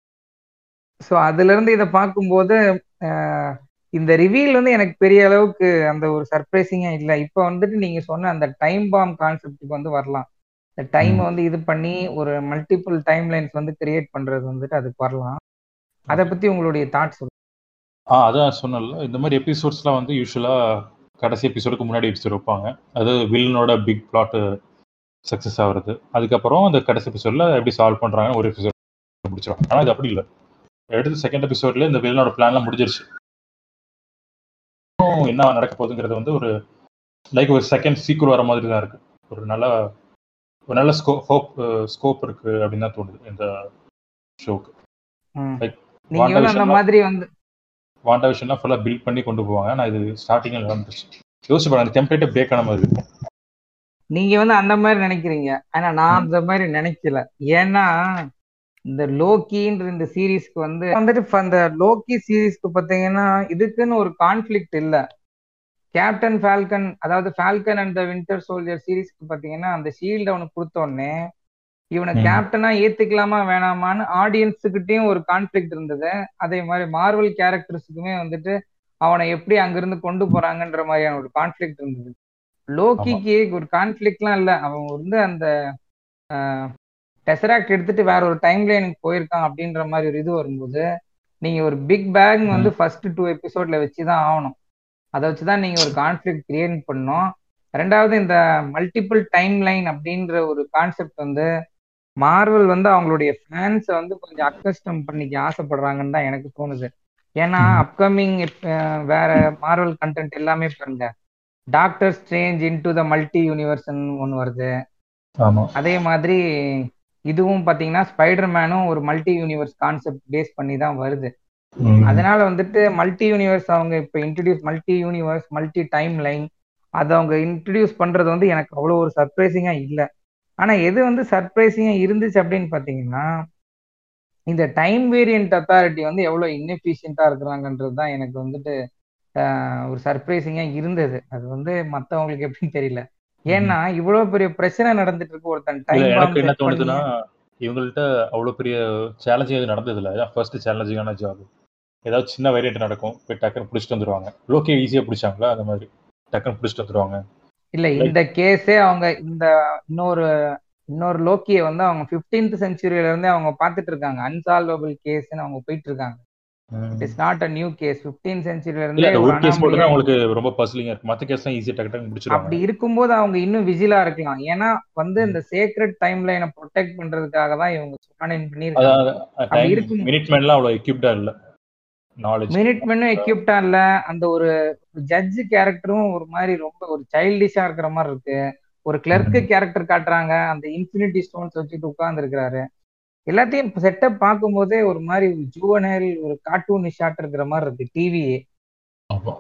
ஸோ அதுல இருந்து இதை பார்க்கும்போது அஹ், இந்த ரிவீல் வந்து எனக்கு பெரிய அளவுக்கு அந்த ஒரு சர்ப்ரைசிங்கா இல்லை இப்போ வந்துட்டு நீங்க சொன்ன அந்த டைம் பாம் கான்செப்டுக்கு வந்து வரலாம் இந்த டைம் ம். வந்து இது பண்ணி ஒரு மல்டிபிள் டைம் லைன்ஸ் வந்து கிரியேட் பண்றது வந்துட்டு அதுக்கு வரலாம் அதை பத்தி உங்களுடைய தாட் சொல்லுங்க ஆ அதான் சொன்னல இந்த மாதிரி எபிசோட்ஸ்லாம் வந்து யூஸ்வலா கடைசி எபிசோடுக்கு முன்னாடி எபிசோட் வைப்பாங்க அது வில்லனோட பிக் பிளாட் சக்ஸஸ் ஆகுறது அதுக்கப்புறம் அந்த கடைசி எபிசோட்ல எப்படி சால்வ் பண்றாங்க ஒரு எபிசோட் முடிச்சிருவாங்க ஆனா இது அப்படி இல்லை எடுத்து செகண்ட் எபிசோட்ல இந்த வில்லனோட பிளான்லாம் முடிஞ்சிருச்சு இன்னும் என்ன நடக்க போகுதுங்கிறது வந்து ஒரு லைக் ஒரு செகண்ட் சீக்குவல் வர மாதிரி தான் இருக்கு ஒரு நல்ல ஒரு நல்ல ஸ்கோ ஹோப் ஸ்கோப் இருக்கு அப்படின்னு தான் தோணுது இந்த ஷோக்கு ம். Like, நீங்க வந்து அந்த WandaVision-ல- மாதிரி வந்து வாண்டா விஷயம்லாம் ஃபுல்லாக பில்ட் பண்ணி கொண்டு போவாங்க நான் இது ஸ்டார்டிங்கில் நடந்துச்சு யோசிச்சு பாருங்க அந்த டெம்ப்ளேட்டே பிரேக் ஆன மாதிரி இருக்கும் நீங்க வந்து அந்த மாதிரி நினைக்கிறீங்க ஆனா நான் அந்த மாதிரி நினைக்கல ஏன்னா இந்த லோக்கின்ற இந்த சீரீஸ்க்கு வந்து வந்துட்டு இப்ப அந்த லோக்கி சீரீஸ்க்கு பாத்தீங்கன்னா இதுக்குன்னு ஒரு கான்ஃபிளிக்ட் இல்ல கேப்டன் ஃபால்கன் அதாவது falcon and the winter soldier சீரீஸ்க்கு பாத்தீங்கன்னா அந்த ஷீல்ட் அவனுக்கு கொடுத்த உடனே இவனை ம். கேப்டனா ஏத்துக்கலாமா வேணாமான்னு ஆடியன்ஸுக்கிட்டயும் ஒரு கான்ஃபிளிக்ட் இருந்தது அதே மாதிரி மார்வல் கேரக்டர்ஸுக்குமே வந்துட்டு அவனை எப்படி அங்கிருந்து கொண்டு போறாங்கன்ற மாதிரியான ஒரு கான்ஃபிளிக்ட் இருந்தது லோக்கிக்கு ஒரு கான்ஃபிளிக்ட்லாம் இல்ல அவன் வந்து அந்த டெசராக்ட் எடுத்துட்டு வேற ஒரு டைம் லைனுக்கு போயிருக்கான் அப்படின்ற மாதிரி ஒரு இது வரும்போது நீங்க ஒரு பிக் பேங் வந்து ஃபர்ஸ்ட் டூ எபிசோட்ல வச்சுதான் ஆகணும் அதை வச்சுதான் நீங்க ஒரு கான்ஃபிளிக்ட் கிரியேட் பண்ணணும் ரெண்டாவது இந்த மல்டிபிள் டைம் லைன் அப்படின்ற ஒரு கான்செப்ட் வந்து மார்வல் வந்து அவங்களுடைய ஃபேன்ஸை வந்து கொஞ்சம் அக்கஸ்டம் பண்ணிக்க ஆசைப்படுறாங்கன்னு தான் எனக்கு தோணுது ஏன்னா ம். அப்கமிங் வேற மார்வல் கண்டென்ட் எல்லாமே பாருங்க டாக்டர் ஸ்ட்ரேஞ்ச் இன்டு த மல்டி யூனிவர்ஸ்னு ஒன்று வருது ஆமா அதே மாதிரி இதுவும் பாத்தீங்கன்னா ஸ்பைடர் மேனும் ஒரு மல்டி யூனிவர்ஸ் கான்செப்ட் பேஸ் பண்ணி தான் வருது ம். அதனால வந்துட்டு மல்டி யூனிவர்ஸ் அவங்க இப்போ introduce multiverse multi timeline அதை அவங்க இன்ட்ரடியூஸ் பண்றது வந்து எனக்கு அவ்வளோ ஒரு சர்ப்ரைசிங்கா இல்லை ஆனா எது வந்து சர்ப்ரைசிங்கா இருந்துச்சு அப்படின்னு பாத்தீங்கன்னா இந்த டைம் வேரியன்ட் அத்தாரிட்டி வந்து எவ்வளவு inefficient-ஆ இருக்கிறாங்கன்றது தான் எனக்கு வந்துட்டு ஆஹ், ஒரு சர்ப்ரைசிங்கா இருந்தது அது வந்து மத்தவங்களுக்கு எப்படின்னு தெரியல ஏன்னா இவ்வளவு பெரிய பிரச்சனை நடந்துட்டு இருக்கு ஒருத்தன் இல்ல டைம் எனக்கு என்ன பாம்பு பண்ணி தோணுதுன்னா இவங்கள்ட்ட அவ்வளவு பெரிய சேலஞ்சிங் எதுவும் நடந்தது இல்லை இதான் ஃபர்ஸ்ட் சேலஞ்சிங்கான ஜாப் ஏதாவது சின்ன வேரியன்ட் நடக்கும் போய் டக்குன்னு பிடிச்சிட்டு வந்துருவாங்க லோக்கே ஈஸியா பிடிச்சாங்களா அந்த மாதிரி டக்குன்னு பிடிச்சிட்டு வந்துருவாங்க இல்ல இந்த கேஸே அவங்க இந்த இன்னொரு இன்னொரு லோக்கியை வந்து அவங்க 15th செஞ்சுரியில இருந்தே அவங்க பார்த்துட்டு இருக்காங்க அன்சால்வபிள் கேஸ்னு அவங்க போயிட்டு இருக்காங்க ம். It is not a new case 15th செஞ்சுரியில இல்ல இருந்தே இந்த ஒரு ஒரு கேஸ் மட்டும் anomaly- தான் உங்களுக்கு ரொம்ப பஸ்லிங்கா இருக்கு மத்த கேஸ் தான் ஈஸியா டக்கு டக்கு முடிச்சிருவாங்க அப்படி இருக்கும்போது அவங்க இன்னும் விஜிலா இருக்கலாம் ஏன்னா வந்து இந்த சேக்ரெட் டைம் லைனை ப்ரொடெக்ட் பண்றதுக்காக தான் இவங்க சுமானின் பண்ணிருக்காங்க அதாவது அப்படி டைம் இருக்கும். மினிட் மேன்லாம் அவ்வளவு எக்யூப்டா இல்ல நாலேஜ் மினிட் மென்னும் எக்யூப்டா இல்ல அந்த ஒரு ஜட்ஜ் கேரக்டரும் ஒரு மாதிரி ரொம்ப ஒரு சைல்டிஷா இருக்கிற மாதிரி இருக்கு ஒரு கிளர்க்கு கேரக்டர் காட்டுறாங்க அந்த இன்ஃபினிட்டி ஸ்டோன்ஸ் வச்சுட்டு உட்கார்ந்து இருக்கிறாரு எல்லாத்தையும் செட்டப் பார்க்கும்போதே ஒரு மாதிரி ஜூவனல் ஒரு கார்ட்டூன் ஷாட் இருக்கிற மாதிரி இருக்கு டிவி ஆமா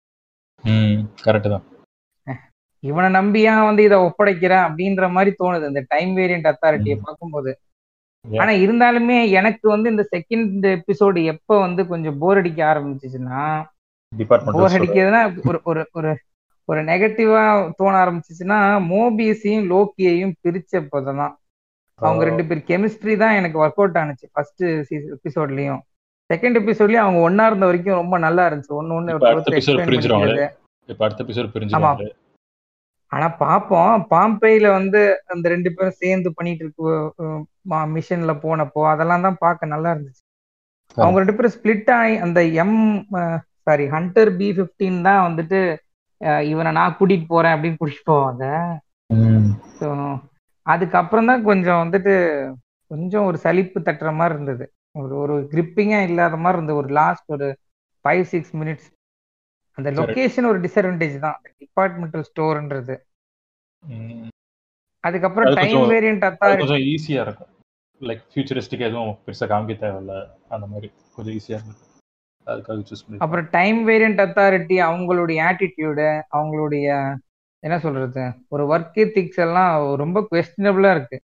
ம் கரெக்ட் தான் இவனை நம்பியா வந்து இதை ஒப்படைக்கிறேன் அப்படின்ற மாதிரி தோணுது இந்த டைம் வேரியன்ட் அத்தாரிட்டியை பார்க்கும்போது Yeah. ஆனா இருந்தாலுமே எனக்கு வந்து இந்த செகண்ட் எபிசோடு எப்ப வந்து கொஞ்சம் போர் அடிக்க ஆரம்பிச்சிச்சுன்னா போர் டிபார்ட்மெண்ட் அடிக்கிறதுனா ஒரு ஒரு ஒரு ஒரு நெகட்டிவா தோண ஆரம்பிச்சிச்சுன்னா மோபியஸையும் லோக்கியையும் பிரிச்சப்பதான் அவங்க ரெண்டு பேர் கெமிஸ்ட்ரி தான் எனக்கு ஒர்க் அவுட் ஆனுச்சு ஃபர்ஸ்ட் எபிசோட்லயும் செகண்ட் எபிசோட்லயும் அவங்க ஒன்னா இருந்த வரைக்கும் ரொம்ப நல்லா இருந்துச்சு ஒன்னு ஒண்ணு இப்ப அடுத்த ஒருத்தர் episode explain பிரிஞ்சிருவாங்களே. பண்ணிக்கிறது. இப்ப அடுத்த எபிசோட் பிரிஞ்சிருவாங்க ஆனா பாப்போம் பாம்பேல வந்து அந்த ரெண்டு பேரும் சேர்ந்து பண்ணிட்டு இருக்கு மிஷன்ல போனப்போ அதெல்லாம் தான் பார்க்க நல்லா இருந்துச்சு அவங்க ரெண்டு பேரும் ஸ்பிளிட் ஆகி அந்த M sorry hunter B fifteen தான் வந்துட்டு அஹ், இவனை நான் கூட்டிட்டு போறேன் அப்படின்னு கூட்டிட்டு போவாங்க ம். ஸோ அதுக்கப்புறம் தான் கொஞ்சம் வந்துட்டு கொஞ்சம் ஒரு சலிப்பு தட்டுற மாதிரி இருந்தது ஒரு ஒரு கிரிப்பிங்கா இல்லாத மாதிரி இருந்தது ஒரு லாஸ்ட் ஒரு ஃபைவ் சிக்ஸ் மினிட்ஸ் அந்த Correct. லொகேஷன் ஒரு டிஸ்அட்வான்டேஜ் தான் டிபார்ட்மெண்டல் ஸ்டோர்ன்றது ம். அதுக்கப்புறம் அது டைம் கொஞ்சம் வேரியன்ட் அது அத்தாரிட்டி கொஞ்சம் ஈஸியா இருக்கும் லைக் ஃபியூச்சரிஸ்டிக் எதுவும் பெருசா காமிக்க தேவையில்ல அந்த மாதிரி கொஞ்சம் ஈஸியா இருக்கும் அதுக்காக சூஸ் பண்ணி அப்புறம் டைம் வேரியன்ட் அத்தாரிட்டி அவங்களுடைய ஆட்டிடியூடு அவங்களுடைய என்ன சொல்றது ஒரு ஒர்க் எத்திக்ஸ் எல்லாம் ரொம்ப கொஸ்டினபிளா இருக்கு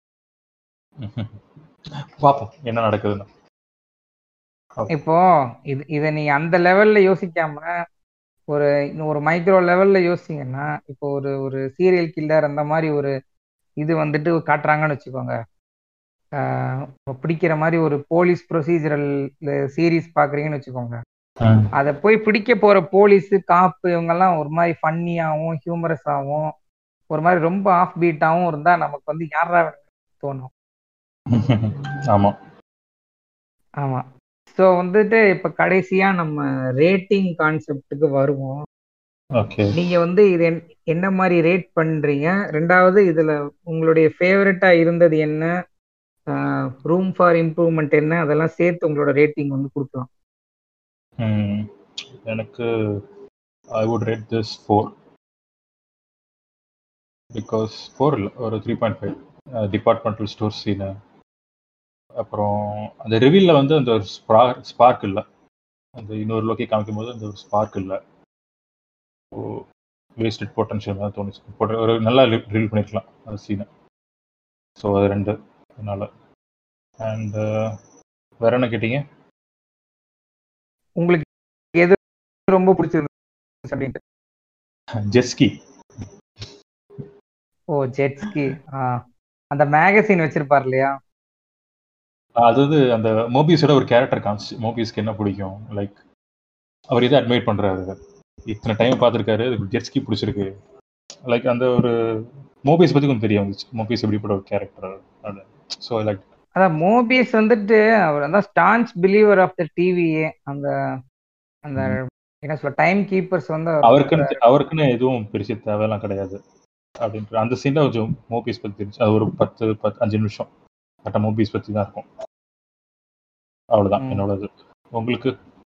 பார்ப்போம் என்ன நடக்குதுன்னு இப்போ இது இதை நீ அந்த லெவல்ல யோசிக்காம ஒரு இன்னும் ஒரு மைக்ரோ லெவல்ல யோசிச்சீங்கன்னா இப்போ ஒரு ஒரு சீரியல் கில்லர் அந்த மாதிரி ஒரு இது வந்துட்டு காட்டுறாங்கன்னு வச்சுக்கோங்க ஆஹ் இப்ப பிடிக்கிற மாதிரி ஒரு போலீஸ் ப்ரொசீஜரல் சீரீஸ் பாக்குறீங்கன்னு வச்சுக்கோங்க ம். அதை போய் பிடிக்க போற போலீஸ் காப்பு இவங்கெல்லாம் ஒரு மாதிரி ஃபன்னியாகவும் ஹியூமரஸாகவும் ஒரு மாதிரி ரொம்ப ஆஃப் பீட்டாகவும் இருந்தா நமக்கு வந்து யாரா தோணும் ஆமா ஆமா ஸோ வந்துட்டு இப்ப கடைசியா நம்ம ரேட்டிங் கான்செப்டுக்கு வருவோம் ஓகே நீங்க வந்து இது என்- என்ன மாதிரி ரேட் பண்றீங்க ரெண்டாவது இதுல உங்களுடைய ஃபேவரட்டா இருந்தது என்ன ரூம் ஃபார் இம்ப்ரூவ்மெண்ட் என்ன அதெல்லாம் சேர்த்து உங்களோட ரேட்டிங் வந்து கொடுக்கலாம் ம். எனக்கு I would rate this four because four இல்லை ஒரு three point five departmental store scene அப்புறம் அந்த ரிவீலில் வந்து அந்த ஒரு ஸ்பார்க் ஸ்பார்க் இல்லை அந்த இன்னொரு லோக்கி காமிக்கும் போது அந்த ஒரு ஸ்பார்க் இல்லை வேஸ்டட் பொட்டன்ஷியல் தான் தோணுச்சு போட்ட ஒரு நல்லா ரில் பண்ணியிருக்கலாம் அந்த சீனை ஸோ அது ரெண்டு அதனால அண்ட் வேற என்ன கேட்டீங்க உங்களுக்கு எது ரொம்ப பிடிச்சிருந்துச்சு அப்படின்ட்டு ஜெஸ்கி ஓ ஜெட்ஸ்கி ஆ அந்த மேகசின் வச்சிருப்பார் இல்லையா அதாவது அந்த மோபிஸோட ஒரு கேரக்டர் காமிச்சு மோபிஸ்க்கு என்ன பிடிக்கும் லைக் அவர் இதை அட்மைட் பண்றாரு இத்தனை டைம் பார்த்துருக்காரு ஜெட்ஸ்கி பிடிச்சிருக்கு லைக் அந்த ஒரு மோபிஸ் பத்தி கொஞ்சம் தெரிய வந்துச்சு மோபிஸ் எப்படிப்பட்ட ஒரு கேரக்டர் ஸோ லைக் அதான் மோபிஸ் வந்துட்டு அவர் வந்து ஸ்டான்ச் பிலீவர் ஆஃப் த டிவியே அந்த அந்த என்ன சொல்ல டைம் கீப்பர்ஸ் வந்து அவர் அவருக்குன்னு அவருக்குன்னு எதுவும் பெருசு தேவையெல்லாம் கிடையாது அப்படின்ற அந்த சீன்ல கொஞ்சம் மோபிஸ் பத்தி தெரிஞ்சு அது ஒரு பத்து பத்து அஞ்சு நிமிஷம் கரெக்டாக மூவிஸ் பற்றி தான் இருக்கும் அவ்வளோதான் ம். என்னோடது உங்களுக்கு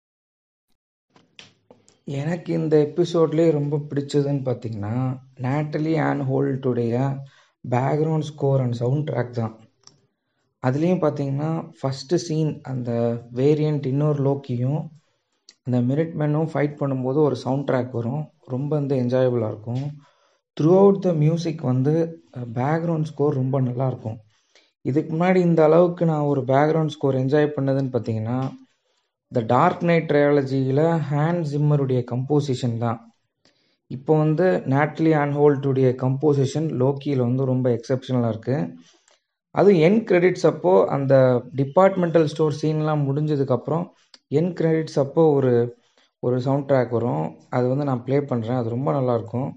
எனக்கு இந்த எபிசோட்லேயே ரொம்ப பிடிச்சதுன்னு பார்த்தீங்கன்னா நேட்டலி ஆன் ஹோல்டுடைய background score and soundtrack தான் அதுலேயும் பார்த்தீங்கன்னா ஃபஸ்ட்டு சீன் அந்த வேரியண்ட் இன்னொரு லோக்கியும் அந்த மினிட் மேனும் ஃபைட் பண்ணும்போது ஒரு சவுண்ட் ட்ராக் வரும் ரொம்ப வந்து என்ஜாயபுளாக இருக்கும் த்ரூ அவுட் த மியூசிக் வந்து பேக்ரவுண்ட் ஸ்கோர் ரொம்ப நல்லாயிருக்கும் இதுக்கு முன்னாடி இந்த அளவுக்கு நான் ஒரு பேக்ரவுண்ட் ஸ்கோர் என்ஜாய் பண்ணதுன்னு பார்த்தீங்கன்னா த டார்க் நைட் ட்ரையாலஜியில் ஹேண்ட் ஜிம்மருடைய கம்போசிஷன் தான் இப்போ வந்து நேட்லி ஆன்ஹோல்டுடைய கம்போசிஷன் லோக்கியில் வந்து ரொம்ப எக்ஸப்ஷனலாக இருக்குது அதுவும் என் கிரெடிட்ஸ் அப்போ அந்த டிபார்ட்மெண்டல் ஸ்டோர் சீன்லாம் முடிஞ்சதுக்கப்புறம் என் கிரெடிட்ஸ் அப்போ ஒரு ஒரு சவுண்ட் ட்ராக் வரும் அது வந்து நான் ப்ளே பண்ணுறேன் அது ரொம்ப நல்லாயிருக்கும்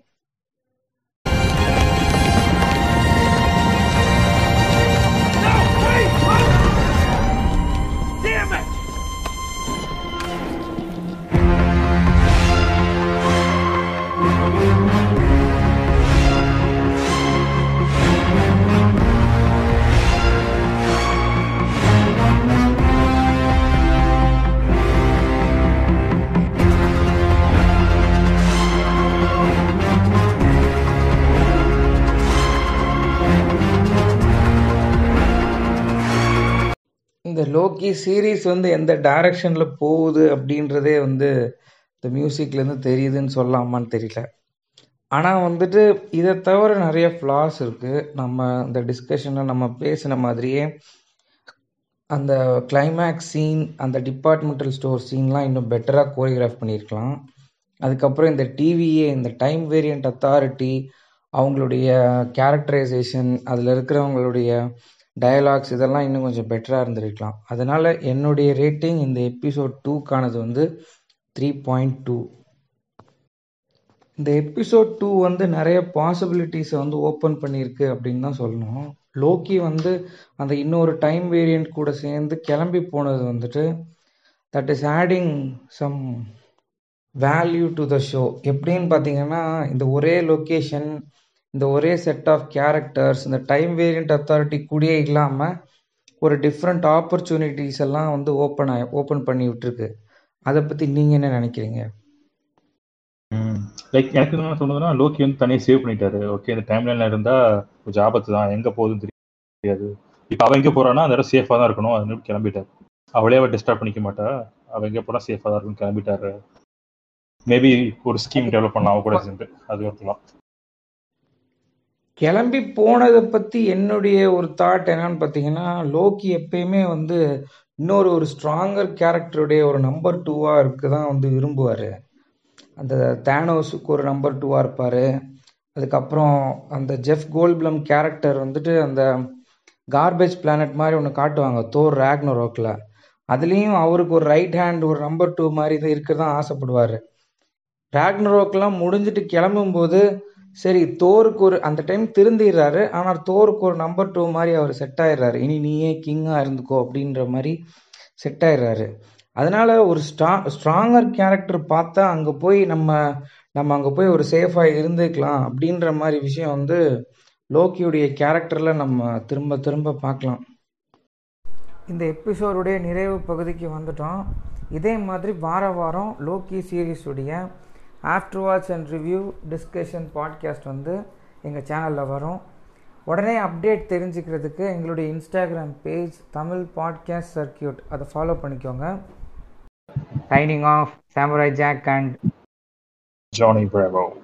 இந்த லோக்கி சீரீஸ் வந்து எந்த டைரக்ஷனில் போகுது அப்படின்றதே வந்து இந்த மியூசிக்லேருந்து தெரியுதுன்னு சொல்லலாமான்னு தெரியல ஆனால் வந்துட்டு இதை தவிர நிறைய ஃப்ளாஸ் இருக்குது நம்ம இந்த டிஸ்கஷனில் நம்ம பேசின மாதிரியே அந்த கிளைமேக்ஸ் சீன் அந்த டிபார்ட்மெண்டல் ஸ்டோர் சீன்லாம் இன்னும் பெட்டராக கோரியோகிராஃப் பண்ணியிருக்கலாம் அதுக்கப்புறம் இந்த டிவியே இந்த டைம் வேரியண்ட் அத்தாரிட்டி அவங்களுடைய கேரக்டரைசேஷன் அதில் இருக்கிறவங்களுடைய டயலாக்ஸ் இதெல்லாம் இன்னும் கொஞ்சம் பெட்டராக இருந்திருக்கலாம் அதனால் என்னுடைய ரேட்டிங் இந்த எபிசோட் டூக்கானது வந்து த்ரீ பாயிண்ட் டூ இந்த எபிசோட் டூ வந்து நிறைய பாசிபிலிட்டிஸை வந்து ஓப்பன் பண்ணியிருக்கு அப்படின்னு தான் சொல்லணும் லோக்கி வந்து அந்த இன்னொரு டைம் வேரியண்ட் கூட சேர்ந்து கிளம்பி போனது வந்துட்டு that is adding some value to the show எப்படின்னு பார்த்தீங்கன்னா இந்த ஒரே லொக்கேஷன் இந்த ஒரே செட் ஆஃப் கேரக்டர்ஸ் இந்த டைம் வேரியண்ட் அத்தாரிட்டி கூடயே இல்லாமல் ஒரு டிஃப்ரெண்ட் ஆப்பர்ச்சுனிட்டிஸ் எல்லாம் வந்து ஓப்பன் ஆகி ஓப்பன் பண்ணி விட்டுருக்கு அதை பற்றி நீங்கள் என்ன நினைக்கிறீங்க லைக் எனக்கு என்ன சொன்னதுன்னா லோக்கி வந்து தனியாக சேவ் பண்ணிட்டாரு ஓகே இந்த டைம்லைனில் இருந்தால் கொஞ்சம் ஆபத்து தான் எங்கே போகுதுன்னு தெரியாது இப்போ அவன் எங்கே போகிறான்னா அந்த இடம் சேஃபாக தான் இருக்கணும் அது கிளம்பிட்டார் அவளே அவள் டிஸ்டர்ப் பண்ணிக்க மாட்டா அவன் எங்கே போனால் சேஃபாக தான் இருக்கும் கிளம்பிட்டாரு மேபி ஒரு ஸ்கீம் டெவலப் பண்ணலாம் அவ கூட சேர்ந்து அது இருக்கலாம் கிளம்பி போனதை பற்றி என்னுடைய ஒரு தாட் என்னன்னு பார்த்தீங்கன்னா லோக்கி எப்பயுமே வந்து இன்னொரு ஒரு ஸ்ட்ராங்கர் கேரக்டருடைய ஒரு நம்பர் டூவாக இருக்க தான் வந்து விரும்புவார் அந்த தேனோஸுக்கு ஒரு நம்பர் டூவாக இருப்பார் அதுக்கப்புறம் அந்த ஜெஃப் கோல்ப்ளம் கேரக்டர் வந்துட்டு அந்த கார்பேஜ் பிளானட் மாதிரி ஒன்று காட்டுவாங்க தோர் ரேக்னோ ரோக்கில் அதுலேயும் அவருக்கு ஒரு ரைட் ஹேண்ட் ஒரு நம்பர் டூ மாதிரி தான் இருக்க தான் ஆசைப்படுவார் ரேக்னரோக்கெல்லாம் முடிஞ்சிட்டு கிளம்பும்போது சரி தோருக்கு ஒரு அந்த டைம் திருந்திடுறாரு ஆனால் தோருக்கு ஒரு நம்பர் டூ மாதிரி அவர் செட் ஆயிடுறாரு இனி நீயே கிங்காக இருந்துக்கோ அப்படின்ற மாதிரி செட் ஆயிடுறாரு அதனால ஒரு ஸ்ட்ரா ஸ்ட்ராங்கர் கேரக்டர் பார்த்தா அங்கே போய் நம்ம நம்ம அங்கே போய் ஒரு சேஃபாக இருந்துக்கலாம் அப்படின்ற மாதிரி விஷயம் வந்து லோக்கியுடைய கேரக்டரில் நம்ம திரும்ப திரும்ப பார்க்கலாம் இந்த எபிசோடுடைய நிறைவு பகுதிக்கு வந்துட்டோம் இதே மாதிரி வார வாரம் லோக்கி சீரீஸுடைய after watch and review discussion podcast வந்து எங்கள் சேனலில் வரும் உடனே அப்டேட் தெரிஞ்சுக்கிறதுக்கு எங்களுடைய Instagram page Tamil podcast circuit அதை ஃபாலோ பண்ணிக்கோங்க signing off samurai Jack and Johnny Bravo